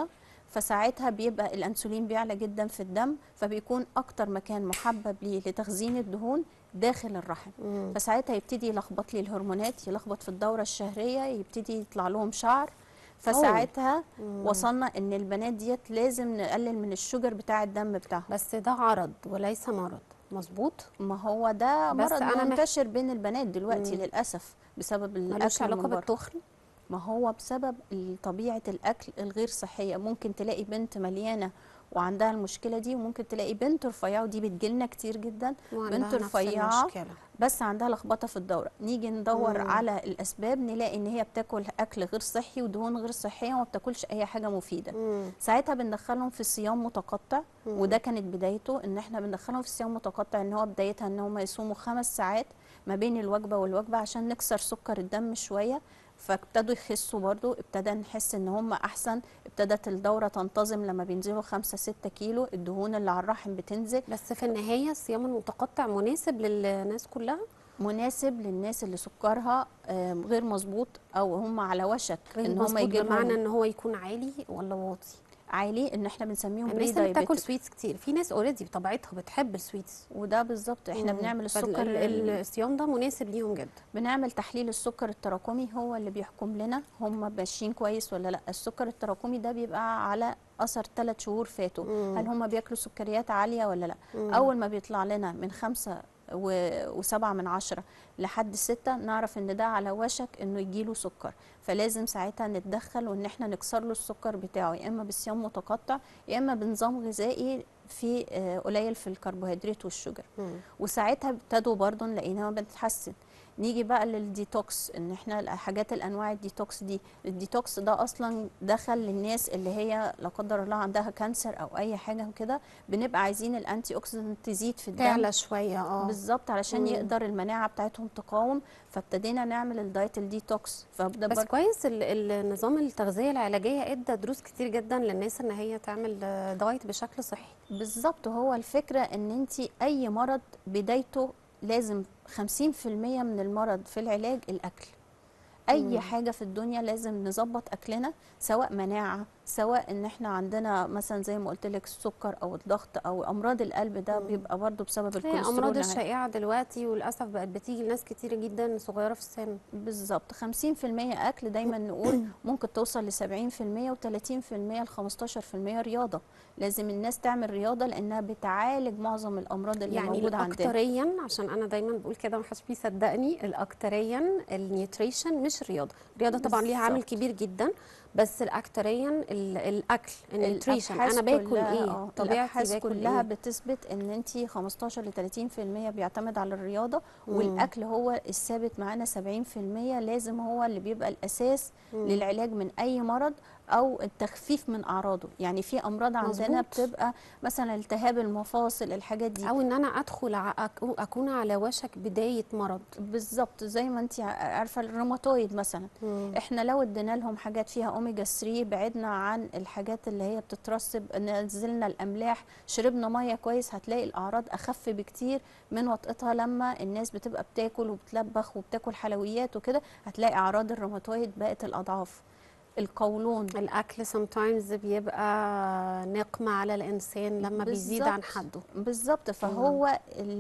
[SPEAKER 3] فساعتها بيبقى الانسولين بيعلى جدا في الدم فبيكون اكتر مكان محبب ليه لتخزين الدهون داخل الرحم
[SPEAKER 1] مم.
[SPEAKER 3] فساعتها يبتدي يلخبط لي الهرمونات يلخبط في الدوره الشهريه يبتدي يطلع لهم شعر فساعتها
[SPEAKER 1] مم.
[SPEAKER 3] وصلنا ان البنات ديت لازم نقلل من الشوجر بتاع الدم بتاعهم
[SPEAKER 1] بس ده عرض وليس مرض مظبوط
[SPEAKER 3] ما هو ده
[SPEAKER 1] بس
[SPEAKER 3] مرض
[SPEAKER 1] أنا مح-
[SPEAKER 3] منتشر بين البنات دلوقتي
[SPEAKER 1] مم.
[SPEAKER 3] للاسف بسبب
[SPEAKER 1] ملوش
[SPEAKER 3] الاكل
[SPEAKER 1] علاقه
[SPEAKER 3] من بره
[SPEAKER 1] بالتخن
[SPEAKER 3] ما هو بسبب ال- طبيعه الاكل الغير صحيه ممكن تلاقي بنت مليانه وعندها المشكله دي وممكن تلاقي بنت رفيعه ودي بتجيلنا كتير جدا
[SPEAKER 1] وعندها
[SPEAKER 3] بنت
[SPEAKER 1] نفس
[SPEAKER 3] رفيعة
[SPEAKER 1] المشكلة.
[SPEAKER 3] بس عندها لخبطه في الدوره نيجي ندور
[SPEAKER 1] مم.
[SPEAKER 3] على الاسباب نلاقي ان هي بتاكل اكل غير صحي ودهون غير صحيه وما بتاكلش اي حاجه مفيده
[SPEAKER 1] مم.
[SPEAKER 3] ساعتها بندخلهم في صيام متقطع
[SPEAKER 1] مم.
[SPEAKER 3] وده كانت بدايته ان احنا بندخلهم في صيام متقطع ان هو بدايتها ان هم يصوموا خمس ساعات ما بين الوجبه والوجبه عشان نكسر سكر الدم شويه فابتدوا يخسوا برضو ابتدى نحس ان هم احسن ابتدت الدوره تنتظم لما بينزلوا خمسة ستة كيلو الدهون اللي على الرحم بتنزل
[SPEAKER 1] بس في النهايه الصيام المتقطع مناسب للناس كلها
[SPEAKER 3] مناسب للناس اللي سكرها آم، غير مظبوط او هم على وشك
[SPEAKER 1] غير
[SPEAKER 3] ان هم
[SPEAKER 1] مظبوط
[SPEAKER 3] يجي
[SPEAKER 1] بمعنى
[SPEAKER 3] لهم
[SPEAKER 1] ان هو يكون عالي ولا واطي
[SPEAKER 3] عالي ان احنا بنسميهم بري
[SPEAKER 1] الناس اللي بتاكل
[SPEAKER 3] دايبيتك
[SPEAKER 1] سويتس كتير في ناس اوريدي بطبيعتها بتحب السويتس
[SPEAKER 3] وده بالظبط احنا
[SPEAKER 1] مم.
[SPEAKER 3] بنعمل
[SPEAKER 1] فال-
[SPEAKER 3] السكر
[SPEAKER 1] ال- ال- الصيام ده مناسب ليهم جدا
[SPEAKER 3] بنعمل تحليل السكر التراكمي هو اللي بيحكم لنا هم ماشيين كويس ولا لا السكر التراكمي ده بيبقى على اثر ثلاث شهور فاتوا
[SPEAKER 1] مم.
[SPEAKER 3] هل هم بياكلوا سكريات عاليه ولا لا
[SPEAKER 1] مم.
[SPEAKER 3] اول ما بيطلع لنا من خمسة و- وسبعة من عشرة لحد ستة نعرف ان ده على وشك انه يجيله سكر فلازم ساعتها نتدخل وان احنا نكسر له السكر بتاعه يا اما بصيام متقطع يا اما بنظام غذائي في آه، قليل في الكربوهيدرات والشجر
[SPEAKER 1] مم.
[SPEAKER 3] وساعتها ابتدوا برضو نلاقيناها بتتحسن نيجي بقى للديتوكس ان احنا الحاجات الانواع الديتوكس دي الديتوكس ده اصلا دخل للناس اللي هي لا قدر الله عندها كانسر او اي حاجه كده بنبقى عايزين الانتي اوكسيدنت تزيد في الدم
[SPEAKER 1] تعلى شويه اه
[SPEAKER 3] بالظبط علشان
[SPEAKER 1] مم.
[SPEAKER 3] يقدر المناعه بتاعتهم تقاوم فابتدينا نعمل الدايت الديتوكس فده
[SPEAKER 1] بس
[SPEAKER 3] برضو
[SPEAKER 1] كويس ال- النظام التغذيه العلاجيه ادى دروس كتير جدا للناس ان هي تعمل آه، دايت بشكل صحي
[SPEAKER 3] بالظبط هو الفكرة ان انت اي مرض بدايته لازم 50% من المرض في العلاج الاكل اي
[SPEAKER 1] مم.
[SPEAKER 3] حاجة في الدنيا لازم نظبط اكلنا سواء مناعة سواء ان احنا عندنا مثلا زي ما قلت لك السكر او الضغط او امراض القلب ده
[SPEAKER 1] مم.
[SPEAKER 3] بيبقى برضو بسبب
[SPEAKER 1] هي
[SPEAKER 3] الكوليسترول
[SPEAKER 1] امراض
[SPEAKER 3] العالي.
[SPEAKER 1] الشائعه دلوقتي وللاسف بقت بتيجي لناس كتير جدا صغيره في السن
[SPEAKER 3] بالظبط 50% اكل دايما نقول ممكن توصل ل 70% و30% ل 15% رياضه لازم الناس تعمل رياضه لانها بتعالج معظم الامراض اللي
[SPEAKER 1] يعني
[SPEAKER 3] موجوده عندنا
[SPEAKER 1] الاكتريا عشان انا دايما بقول كده محدش بيصدقني الاكتريا النيوتريشن مش رياضه الرياضه طبعا ليها عامل
[SPEAKER 3] بالظبط.
[SPEAKER 1] كبير جدا بس الاكتريا ال- الاكل النيوتريشن
[SPEAKER 3] الأبحاث
[SPEAKER 1] انا باكل
[SPEAKER 3] كلها-
[SPEAKER 1] ايه
[SPEAKER 3] آه،
[SPEAKER 1] طبيعتي
[SPEAKER 3] الأبحاث
[SPEAKER 1] باكل
[SPEAKER 3] كلها
[SPEAKER 1] ايه
[SPEAKER 3] بتثبت ان انت 15 ل 30% بيعتمد على الرياضه
[SPEAKER 1] مم.
[SPEAKER 3] والاكل هو الثابت معانا 70% لازم هو اللي بيبقى الاساس
[SPEAKER 1] مم.
[SPEAKER 3] للعلاج من اي مرض او التخفيف من اعراضه يعني في امراض عندنا
[SPEAKER 1] مظبوط.
[SPEAKER 3] بتبقى مثلا التهاب المفاصل الحاجات دي
[SPEAKER 1] او ان انا ادخل ع- أك- اكون على وشك بدايه مرض
[SPEAKER 3] بالظبط زي ما انت عارفه الروماتويد مثلا احنا لو ادينا لهم حاجات فيها اوميجا 3 بعدنا عن الحاجات اللي هي بتترسب نزلنا الاملاح شربنا ميه كويس هتلاقي الاعراض اخف بكتير من وطئتها لما الناس بتبقى بتاكل وبتلبخ وبتاكل حلويات وكده هتلاقي اعراض الروماتويد بقت الاضعاف القولون
[SPEAKER 1] الاكل sometimes بيبقى نقمه على الانسان لما بيزيد عن
[SPEAKER 3] بالظبط.
[SPEAKER 1] حده
[SPEAKER 3] بالظبط فهو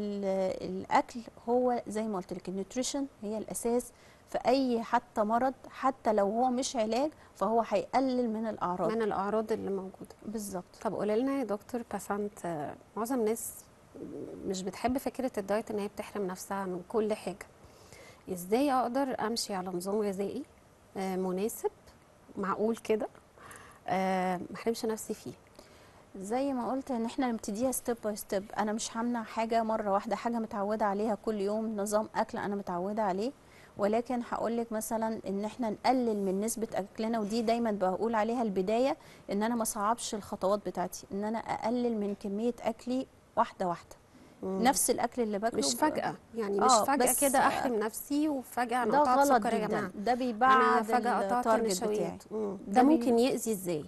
[SPEAKER 3] ال- الاكل هو زي ما قلت لك النيوتريشن هي الاساس في اي حتى مرض حتى لو هو مش علاج فهو هيقلل من الاعراض
[SPEAKER 1] من الاعراض اللي موجوده
[SPEAKER 3] بالظبط
[SPEAKER 1] طب قولي لنا يا دكتور باسانت آه، معظم الناس مش بتحب فكره الدايت ان هي بتحرم نفسها من كل حاجه ازاي اقدر امشي على نظام غذائي آه، مناسب معقول كده آه، ما احرمش نفسي فيه
[SPEAKER 3] زي ما قلت ان احنا نبتديها ستيب باي ستيب انا مش همنع حاجه مره واحده حاجه متعوده عليها كل يوم نظام اكل انا متعوده عليه ولكن هقول لك مثلا ان احنا نقلل من نسبه اكلنا ودي دايما بقول عليها البدايه ان انا ما صعبش الخطوات بتاعتي ان انا اقلل من كميه اكلي واحده واحده
[SPEAKER 1] مم.
[SPEAKER 3] نفس الاكل اللي باكله
[SPEAKER 1] مش
[SPEAKER 3] ب-
[SPEAKER 1] فجاه يعني مش
[SPEAKER 3] آه،
[SPEAKER 1] فجاه
[SPEAKER 3] بس
[SPEAKER 1] كده احرم نفسي وفجاه انا
[SPEAKER 3] ده
[SPEAKER 1] قطعت
[SPEAKER 3] غلط
[SPEAKER 1] سكر يا
[SPEAKER 3] جدا
[SPEAKER 1] جماعه
[SPEAKER 3] ده
[SPEAKER 1] انا
[SPEAKER 3] بيبعد
[SPEAKER 1] فجاه قطعت
[SPEAKER 3] التارجت بتاعي
[SPEAKER 1] النشويات مم.
[SPEAKER 3] ده
[SPEAKER 1] ده
[SPEAKER 3] بي-
[SPEAKER 1] ممكن يأذي ازاي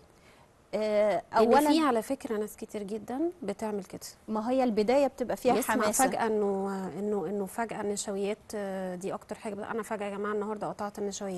[SPEAKER 3] آه،
[SPEAKER 1] اولا في
[SPEAKER 3] اولا
[SPEAKER 1] على فكره ناس كتير جدا بتعمل كده
[SPEAKER 3] ما هي البدايه بتبقى فيها
[SPEAKER 1] يسمع
[SPEAKER 3] حماسه
[SPEAKER 1] فجاه انه انه انه فجاه النشويات آه، دي اكتر حاجه انا فجاه يا جماعه النهارده قطعت النشويات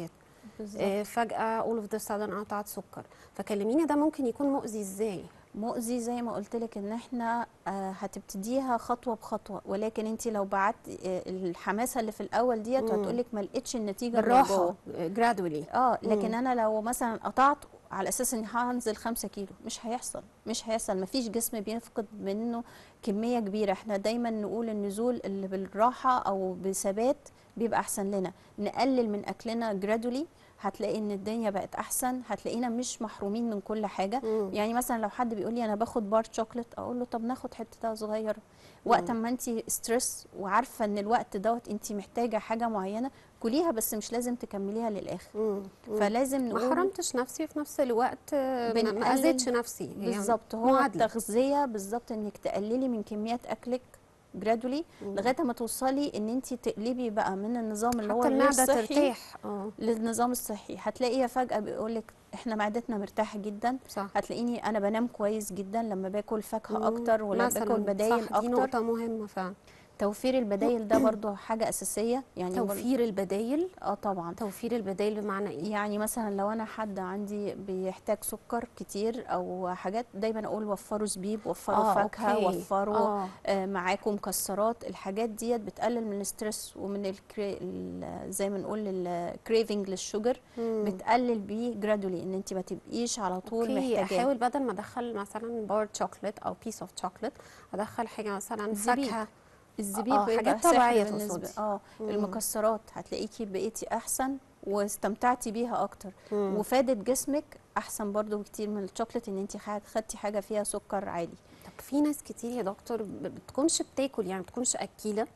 [SPEAKER 3] بالظبط
[SPEAKER 1] آه، فجاه all of the sudden انا قطعت سكر فكلميني ده ممكن يكون مؤذي ازاي
[SPEAKER 3] مؤذي زي ما قلت لك ان احنا آه، هتبتديها خطوه بخطوه ولكن انت لو بعت آه، الحماسه اللي في الاول ديت
[SPEAKER 1] مم.
[SPEAKER 3] هتقول لك ما لقيتش النتيجه من
[SPEAKER 1] بالراحه
[SPEAKER 3] جوه.
[SPEAKER 1] gradually
[SPEAKER 3] اه لكن
[SPEAKER 1] مم.
[SPEAKER 3] انا لو مثلا قطعت على اساس اني هنزل خمسة كيلو مش هيحصل مش هيحصل مفيش جسم بيفقد منه كميه كبيره احنا دايما نقول النزول اللي بالراحه او بثبات بيبقى احسن لنا نقلل من اكلنا جرادولي هتلاقي ان الدنيا بقت احسن هتلاقينا مش محرومين من كل حاجه
[SPEAKER 1] مم.
[SPEAKER 3] يعني مثلا لو حد بيقول لي انا باخد بار شوكليت اقول له طب ناخد حته صغيره وقت
[SPEAKER 1] مم.
[SPEAKER 3] ما انت ستريس وعارفه ان الوقت دوت انت محتاجه حاجه معينه كليها بس مش لازم تكمليها للاخر
[SPEAKER 1] مم. مم.
[SPEAKER 3] فلازم
[SPEAKER 1] ما
[SPEAKER 3] نقول
[SPEAKER 1] حرمتش نفسي في نفس الوقت آه، ما- ما
[SPEAKER 3] بنقلل-
[SPEAKER 1] اذيتش نفسي هي
[SPEAKER 3] بالظبط هو
[SPEAKER 1] معادلة.
[SPEAKER 3] التغذيه بالظبط انك تقللي من كميات اكلك جرادولي
[SPEAKER 1] مم.
[SPEAKER 3] لغايه ما توصلي ان انت تقلبي بقى من النظام اللي هو
[SPEAKER 1] حتى
[SPEAKER 3] الغير
[SPEAKER 1] المعده
[SPEAKER 3] صحي
[SPEAKER 1] ترتاح اه
[SPEAKER 3] للنظام الصحي هتلاقيها فجاه بيقول لك احنا معدتنا مرتاحه جدا
[SPEAKER 1] صح
[SPEAKER 3] هتلاقيني انا بنام كويس جدا لما باكل فاكهه
[SPEAKER 1] مم.
[SPEAKER 3] اكتر ولا
[SPEAKER 1] مثلاً،
[SPEAKER 3] باكل بدايل
[SPEAKER 1] صح دي
[SPEAKER 3] اكتر
[SPEAKER 1] نقطه مهمه فعلا
[SPEAKER 3] توفير البدايل ده برضو حاجه اساسيه يعني بر-
[SPEAKER 1] توفير البدايل
[SPEAKER 3] اه طبعا
[SPEAKER 1] توفير البدايل بمعنى ايه
[SPEAKER 3] يعني مثلا لو انا حد عندي بيحتاج سكر كتير او حاجات دايما اقول وفروا زبيب وفروا
[SPEAKER 1] آه،
[SPEAKER 3] فاكهه
[SPEAKER 1] أوكي.
[SPEAKER 3] وفروا
[SPEAKER 1] آه.
[SPEAKER 3] آه معاكم مكسرات الحاجات ديت بتقلل من الستريس ومن الكري... ال- زي ما نقول الكريفنج للشوجر
[SPEAKER 1] مم.
[SPEAKER 3] بتقلل بيه جرادولي ان انت ما تبقيش على طول
[SPEAKER 1] اوكي
[SPEAKER 3] محتاجاه
[SPEAKER 1] احاول بدل ما ادخل مثلا بار شوكليت او بيس اوف شوكليت ادخل حاجه مثلا
[SPEAKER 3] زبيب.
[SPEAKER 1] فاكهه
[SPEAKER 3] الزبيب
[SPEAKER 1] آه،
[SPEAKER 3] بيبقى
[SPEAKER 1] حاجات
[SPEAKER 3] سحر
[SPEAKER 1] طبيعية
[SPEAKER 3] بالنسبه
[SPEAKER 1] تقصدي.
[SPEAKER 3] اه
[SPEAKER 1] مم.
[SPEAKER 3] المكسرات هتلاقيكي بقيتي احسن واستمتعتي بيها اكتر
[SPEAKER 1] مم.
[SPEAKER 3] وفادت جسمك احسن برضو بكتير من الشوكليت ان انت خدتي حاجه فيها سكر عالي
[SPEAKER 1] طب في ناس كتير يا دكتور ب- بتكونش بتاكل يعني بتكونش اكيله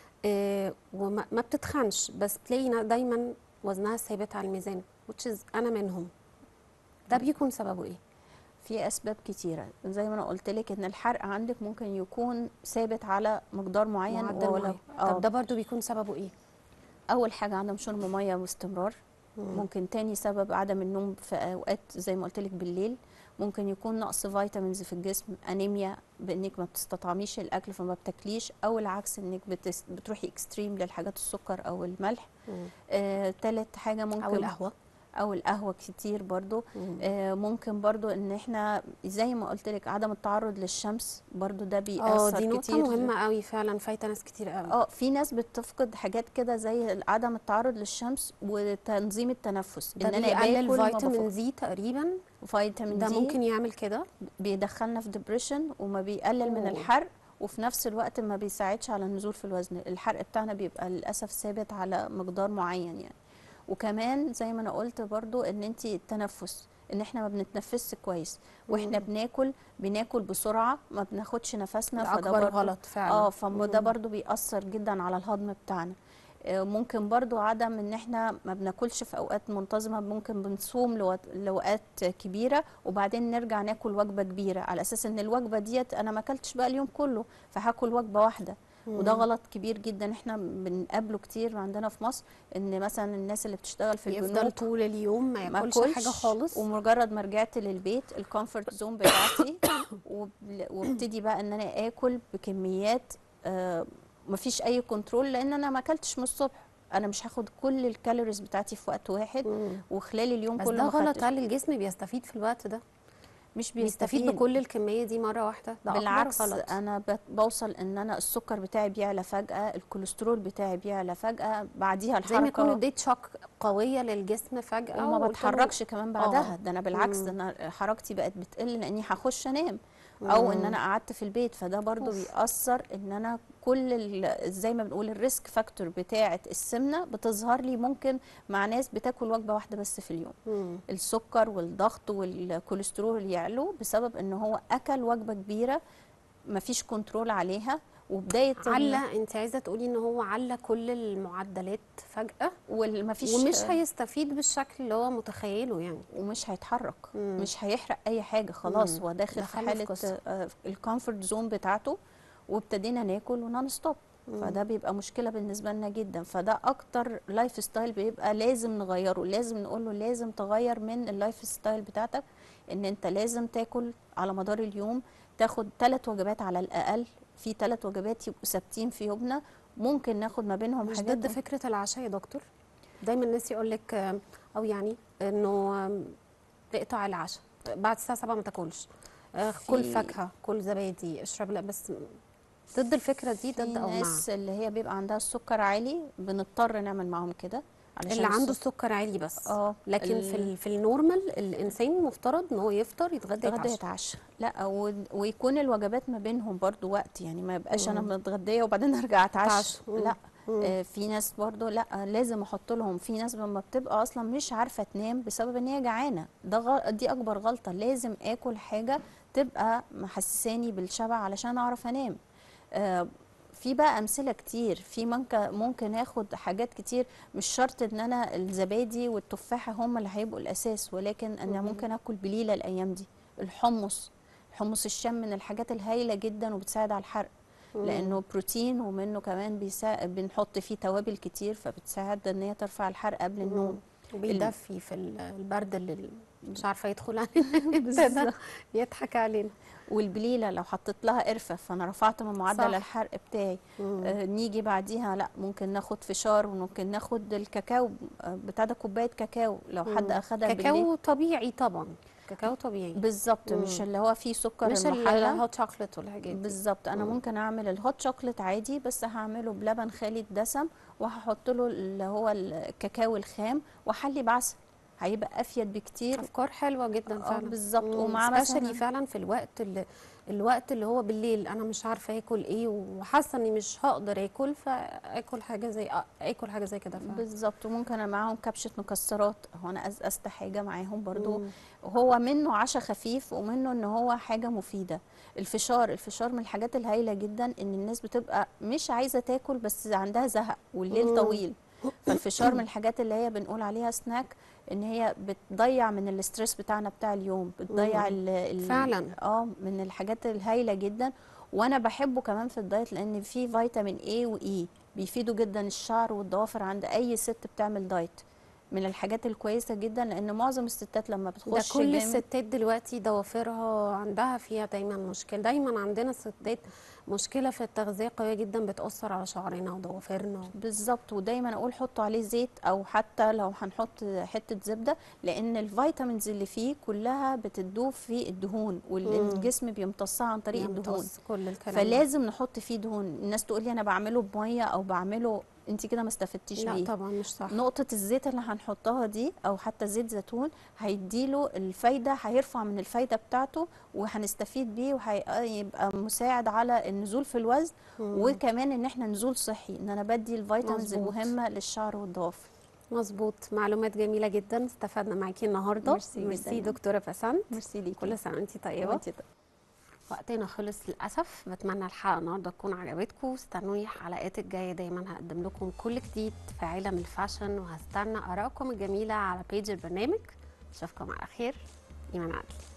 [SPEAKER 1] آه وما ما بتتخنش بس تلاقي نا- دايما وزنها ثابت على الميزان which is انا منهم ده بيكون سببه ايه
[SPEAKER 3] في اسباب كتيره زي ما انا قلت لك ان الحرق عندك ممكن يكون ثابت على مقدار معين
[SPEAKER 1] معدل
[SPEAKER 3] ولو-
[SPEAKER 1] معين.
[SPEAKER 3] آه.
[SPEAKER 1] طب ده برضو بيكون سببه ايه
[SPEAKER 3] اول حاجه عدم شرب ميه باستمرار
[SPEAKER 1] مم.
[SPEAKER 3] ممكن تاني سبب عدم النوم في اوقات زي ما قلت لك بالليل ممكن يكون نقص فيتامينز في الجسم انيميا بانك ما بتستطعميش الاكل فما بتاكليش او العكس انك بتس... بتروحي اكستريم للحاجات السكر او الملح
[SPEAKER 1] مم.
[SPEAKER 3] آه، تالت حاجه ممكن
[SPEAKER 1] او القهوه
[SPEAKER 3] او القهوه كتير برضو
[SPEAKER 1] مم.
[SPEAKER 3] آه، ممكن برضو ان احنا زي ما قلت لك عدم التعرض للشمس برضو ده
[SPEAKER 1] اه
[SPEAKER 3] بيأثر
[SPEAKER 1] دي نقطه
[SPEAKER 3] كتير
[SPEAKER 1] مهمه قوي فعلا فايته ناس كتير قوي
[SPEAKER 3] اه في ناس بتفقد حاجات كده زي عدم التعرض للشمس وتنظيم التنفس
[SPEAKER 1] ده بيقلل
[SPEAKER 3] باكل ما
[SPEAKER 1] فيتامين
[SPEAKER 3] بفقد-
[SPEAKER 1] زي تقريبا
[SPEAKER 3] فيتامين
[SPEAKER 1] ده
[SPEAKER 3] دي
[SPEAKER 1] ممكن يعمل كده
[SPEAKER 3] بيدخلنا في ديبريشن وما بيقلل من
[SPEAKER 1] أوه.
[SPEAKER 3] الحرق وفي نفس الوقت ما بيساعدش على النزول في الوزن الحرق بتاعنا بيبقى للاسف ثابت على مقدار معين يعني وكمان زي ما انا قلت برضو ان انت التنفس ان احنا ما بنتنفسش كويس واحنا
[SPEAKER 1] مم.
[SPEAKER 3] بناكل بناكل بسرعه ما بناخدش نفسنا
[SPEAKER 1] ده
[SPEAKER 3] فده
[SPEAKER 1] اكبر
[SPEAKER 3] برضو
[SPEAKER 1] غلط فعلا
[SPEAKER 3] اه فده
[SPEAKER 1] مم.
[SPEAKER 3] برضو بيأثر جدا على الهضم بتاعنا آه، ممكن برضو عدم ان احنا ما بناكلش في اوقات منتظمه ممكن بنصوم لوقت- لوقات كبيره وبعدين نرجع ناكل وجبه كبيره على اساس ان الوجبه ديت انا ما اكلتش بقى اليوم كله فهاكل وجبه واحده وده
[SPEAKER 1] مم.
[SPEAKER 3] غلط كبير جدا احنا بنقابله كتير عندنا في مصر ان مثلا الناس اللي بتشتغل في
[SPEAKER 1] يفضل
[SPEAKER 3] البنوك
[SPEAKER 1] طول اليوم ما
[SPEAKER 3] ما
[SPEAKER 1] ياكلش
[SPEAKER 3] اكلش
[SPEAKER 1] حاجه خالص
[SPEAKER 3] ومجرد ما رجعت للبيت الكومفورت زون بتاعتي وبل- وابتدي بقى ان انا اكل بكميات آه مفيش اي كنترول لان انا ما اكلتش من الصبح انا مش هاخد كل الكالوريز بتاعتي في وقت واحد
[SPEAKER 1] مم.
[SPEAKER 3] وخلال اليوم
[SPEAKER 1] بس
[SPEAKER 3] كله
[SPEAKER 1] ده
[SPEAKER 3] ما
[SPEAKER 1] غلط
[SPEAKER 3] خدتش.
[SPEAKER 1] هل الجسم بيستفيد في الوقت ده
[SPEAKER 3] مش
[SPEAKER 1] بيستفيد
[SPEAKER 3] بيستفيد
[SPEAKER 1] بكل الكميه دي مره واحده ده
[SPEAKER 3] بالعكس
[SPEAKER 1] أكبر غلط
[SPEAKER 3] انا بت- بوصل ان انا السكر بتاعي بيعلى فجاه الكوليسترول بتاعي بيعلى فجاه بعديها
[SPEAKER 1] زي ما يكون
[SPEAKER 3] الحركه
[SPEAKER 1] اديت شوك قويه للجسم فجاه
[SPEAKER 3] وما
[SPEAKER 1] وقلت له-
[SPEAKER 3] بتحركش كمان بعدها
[SPEAKER 1] آه.
[SPEAKER 3] ده انا بالعكس
[SPEAKER 1] مم.
[SPEAKER 3] ده انا حركتي بقت بتقل لاني هخش انام او ان
[SPEAKER 1] مم.
[SPEAKER 3] انا قعدت في البيت فده برضو
[SPEAKER 1] أوف.
[SPEAKER 3] بيأثر ان انا كل ال- زي ما بنقول الريسك فاكتور بتاعه السمنه بتظهر لي ممكن مع ناس بتاكل وجبه واحده بس في اليوم
[SPEAKER 1] مم.
[SPEAKER 3] السكر والضغط والكوليسترول يعلو بسبب ان هو اكل وجبه كبيره مفيش كنترول عليها وبدايه ال-
[SPEAKER 1] علّى انت عايزه تقولي ان هو علّى كل المعدلات فجاه
[SPEAKER 3] والمفيش
[SPEAKER 1] ومش هيستفيد بالشكل اللي هو متخيله يعني
[SPEAKER 3] ومش هيتحرك
[SPEAKER 1] مم.
[SPEAKER 3] مش هيحرق اي حاجه خلاص
[SPEAKER 1] مم.
[SPEAKER 3] هو داخل في
[SPEAKER 1] دخلنا في
[SPEAKER 3] حاله
[SPEAKER 1] قصة.
[SPEAKER 3] الكومفورت زون بتاعته وابتدينا ناكل ونون ستوب
[SPEAKER 1] مم.
[SPEAKER 3] فده بيبقى مشكله بالنسبه لنا جدا فده اكتر لايف ستايل بيبقى لازم نغيره لازم نقول له لازم تغير من اللايف ستايل بتاعتك ان انت لازم تاكل على مدار اليوم تاخد ثلاث وجبات على الاقل في ثلاث وجبات يبقوا ثابتين في يومنا ممكن ناخد ما بينهم
[SPEAKER 1] مش
[SPEAKER 3] حاجات
[SPEAKER 1] ضد فكره العشاء يا دكتور دايما الناس يقول لك او يعني انه آم، اقطع العشاء بعد الساعه 7 ما تاكلش آه، كل
[SPEAKER 3] في-
[SPEAKER 1] فاكهه كل زبادي اشرب لا بس ضد الفكره دي
[SPEAKER 3] في
[SPEAKER 1] ضد او مع
[SPEAKER 3] ناس اللي هي بيبقى عندها السكر عالي بنضطر نعمل معاهم كده علشان
[SPEAKER 1] اللي عنده
[SPEAKER 3] السكر-
[SPEAKER 1] السكر عالي بس
[SPEAKER 3] اه
[SPEAKER 1] لكن
[SPEAKER 3] ال-
[SPEAKER 1] في ال- في النورمال الانسان مفترض ان هو يفطر يتغدى
[SPEAKER 3] يتغدى
[SPEAKER 1] يتعشى
[SPEAKER 3] يتعشى لا و... ويكون الوجبات ما بينهم برضو وقت يعني ما يبقاش انا
[SPEAKER 1] مم.
[SPEAKER 3] متغديه وبعدين ارجع اتعشى
[SPEAKER 1] أتعشى. مم.
[SPEAKER 3] لا
[SPEAKER 1] مم.
[SPEAKER 3] آه في ناس برضو لا لازم احط لهم في ناس لما بتبقى اصلا مش عارفه تنام بسبب ان هي جعانه ده غ... دي اكبر غلطه لازم اكل حاجه تبقى محسساني بالشبع علشان اعرف انام آه في بقى امثله كتير في ممكن ممكن اخد حاجات كتير مش شرط ان انا الزبادي والتفاحه هم اللي هيبقوا الاساس ولكن انا
[SPEAKER 1] مم.
[SPEAKER 3] ممكن اكل بليله الايام دي الحمص حمص الشام من الحاجات الهايله جدا وبتساعد على الحرق
[SPEAKER 1] مم.
[SPEAKER 3] لانه بروتين ومنه كمان بيسا... بنحط فيه توابل كتير فبتساعد ان هي ترفع الحرق قبل النوم
[SPEAKER 1] وبيدفي في ال- البرد اللي مش عارفه يدخل علينا
[SPEAKER 3] بالظبط.
[SPEAKER 1] يضحك علينا
[SPEAKER 3] والبليله لو حطيت لها قرفه فانا رفعت من معدل
[SPEAKER 1] صح.
[SPEAKER 3] الحرق بتاعي
[SPEAKER 1] مم.
[SPEAKER 3] آه نيجي بعديها لا ممكن ناخد فشار وممكن ناخد الكاكاو آه بتاع ده كوبايه كاكاو لو حد
[SPEAKER 1] مم.
[SPEAKER 3] اخدها بالليل
[SPEAKER 1] كاكاو طبيعي طبعا كاكاو طبيعي
[SPEAKER 3] بالظبط
[SPEAKER 1] مم.
[SPEAKER 3] مش اللي هو فيه سكر
[SPEAKER 1] مش
[SPEAKER 3] المحلى
[SPEAKER 1] الهوت شوكليت والحاجات دي
[SPEAKER 3] بالظبط انا
[SPEAKER 1] مم.
[SPEAKER 3] ممكن اعمل الهوت شوكليت عادي بس هعمله بلبن خالي الدسم وهحط له اللي هو الكاكاو الخام واحلي بعسل هيبقى افيد بكتير
[SPEAKER 1] افكار حلوه جدا
[SPEAKER 3] اه
[SPEAKER 1] فعلا
[SPEAKER 3] بالظبط ومع مثلا
[SPEAKER 1] سبيشالي فعلا في الوقت اللي الوقت اللي هو بالليل انا مش عارفه اكل ايه وحاسه اني مش هقدر اكل فاكل حاجه زي اكل حاجه زي كده فعلا
[SPEAKER 3] بالظبط وممكن انا معاهم كبشه مكسرات هو انا أزقزت حاجه معاهم برضو
[SPEAKER 1] مم.
[SPEAKER 3] هو منه عشاء خفيف ومنه ان هو حاجه مفيده الفشار الفشار من الحاجات الهايله جدا ان الناس بتبقى مش عايزه تاكل بس عندها زهق والليل
[SPEAKER 1] مم.
[SPEAKER 3] طويل فالفشار من الحاجات اللي هي بنقول عليها سناك ان هي بتضيع من الاسترس بتاعنا بتاع اليوم بتضيع
[SPEAKER 1] مم.
[SPEAKER 3] ال ال
[SPEAKER 1] فعلا.
[SPEAKER 3] اه من الحاجات الهايله جدا وانا بحبه كمان في الدايت لان فيه فيتامين A واي بيفيدوا جدا الشعر والضوافر عند اي ست بتعمل دايت من الحاجات الكويسه جدا لان معظم الستات لما
[SPEAKER 1] ده
[SPEAKER 3] بتخش
[SPEAKER 1] كل
[SPEAKER 3] جيم-
[SPEAKER 1] الستات دلوقتي ضوافرها عندها فيها دايما مشكله دايما عندنا ستات مشكله في التغذيه قويه جدا بتاثر على شعرنا وضوافرنا
[SPEAKER 3] بالظبط ودايما اقول حطوا عليه زيت او حتى لو هنحط حته زبده لان الفيتامينز اللي فيه كلها بتدوب في الدهون
[SPEAKER 1] مم.
[SPEAKER 3] والجسم بيمتصها عن طريق الدهون
[SPEAKER 1] يمتص كل الكلام ده.
[SPEAKER 3] فلازم نحط فيه دهون الناس تقول لي انا بعمله بميه او بعمله انت كده ما استفدتيش
[SPEAKER 1] لا
[SPEAKER 3] بيه
[SPEAKER 1] طبعا مش صح
[SPEAKER 3] نقطة الزيت اللي هنحطها دي أو حتى زيت زيتون هيديله الفايدة هيرفع من الفايدة بتاعته وهنستفيد بيه وهيبقى مساعد على النزول في الوزن
[SPEAKER 1] مم.
[SPEAKER 3] وكمان إن احنا نزول صحي إن أنا بدي الفيتامينز
[SPEAKER 1] مظبوط.
[SPEAKER 3] المهمة للشعر والضوافر
[SPEAKER 1] مظبوط معلومات جميله جدا استفدنا معاكي النهارده
[SPEAKER 3] ميرسي
[SPEAKER 1] ميرسي
[SPEAKER 3] جداً.
[SPEAKER 1] دكتوره بسنت
[SPEAKER 3] ميرسي ليكي
[SPEAKER 1] كل سنه وانت طيبه
[SPEAKER 3] وانتي طيبة.
[SPEAKER 1] وقتنا خلص للاسف بتمنى الحلقه النهارده تكون عجبتكم استنوني الحلقات الجايه دايما هقدم لكم كل جديد في عالم الفاشن وهستنى ارائكم الجميله على بيج البرنامج اشوفكم على خير ايمان عدلي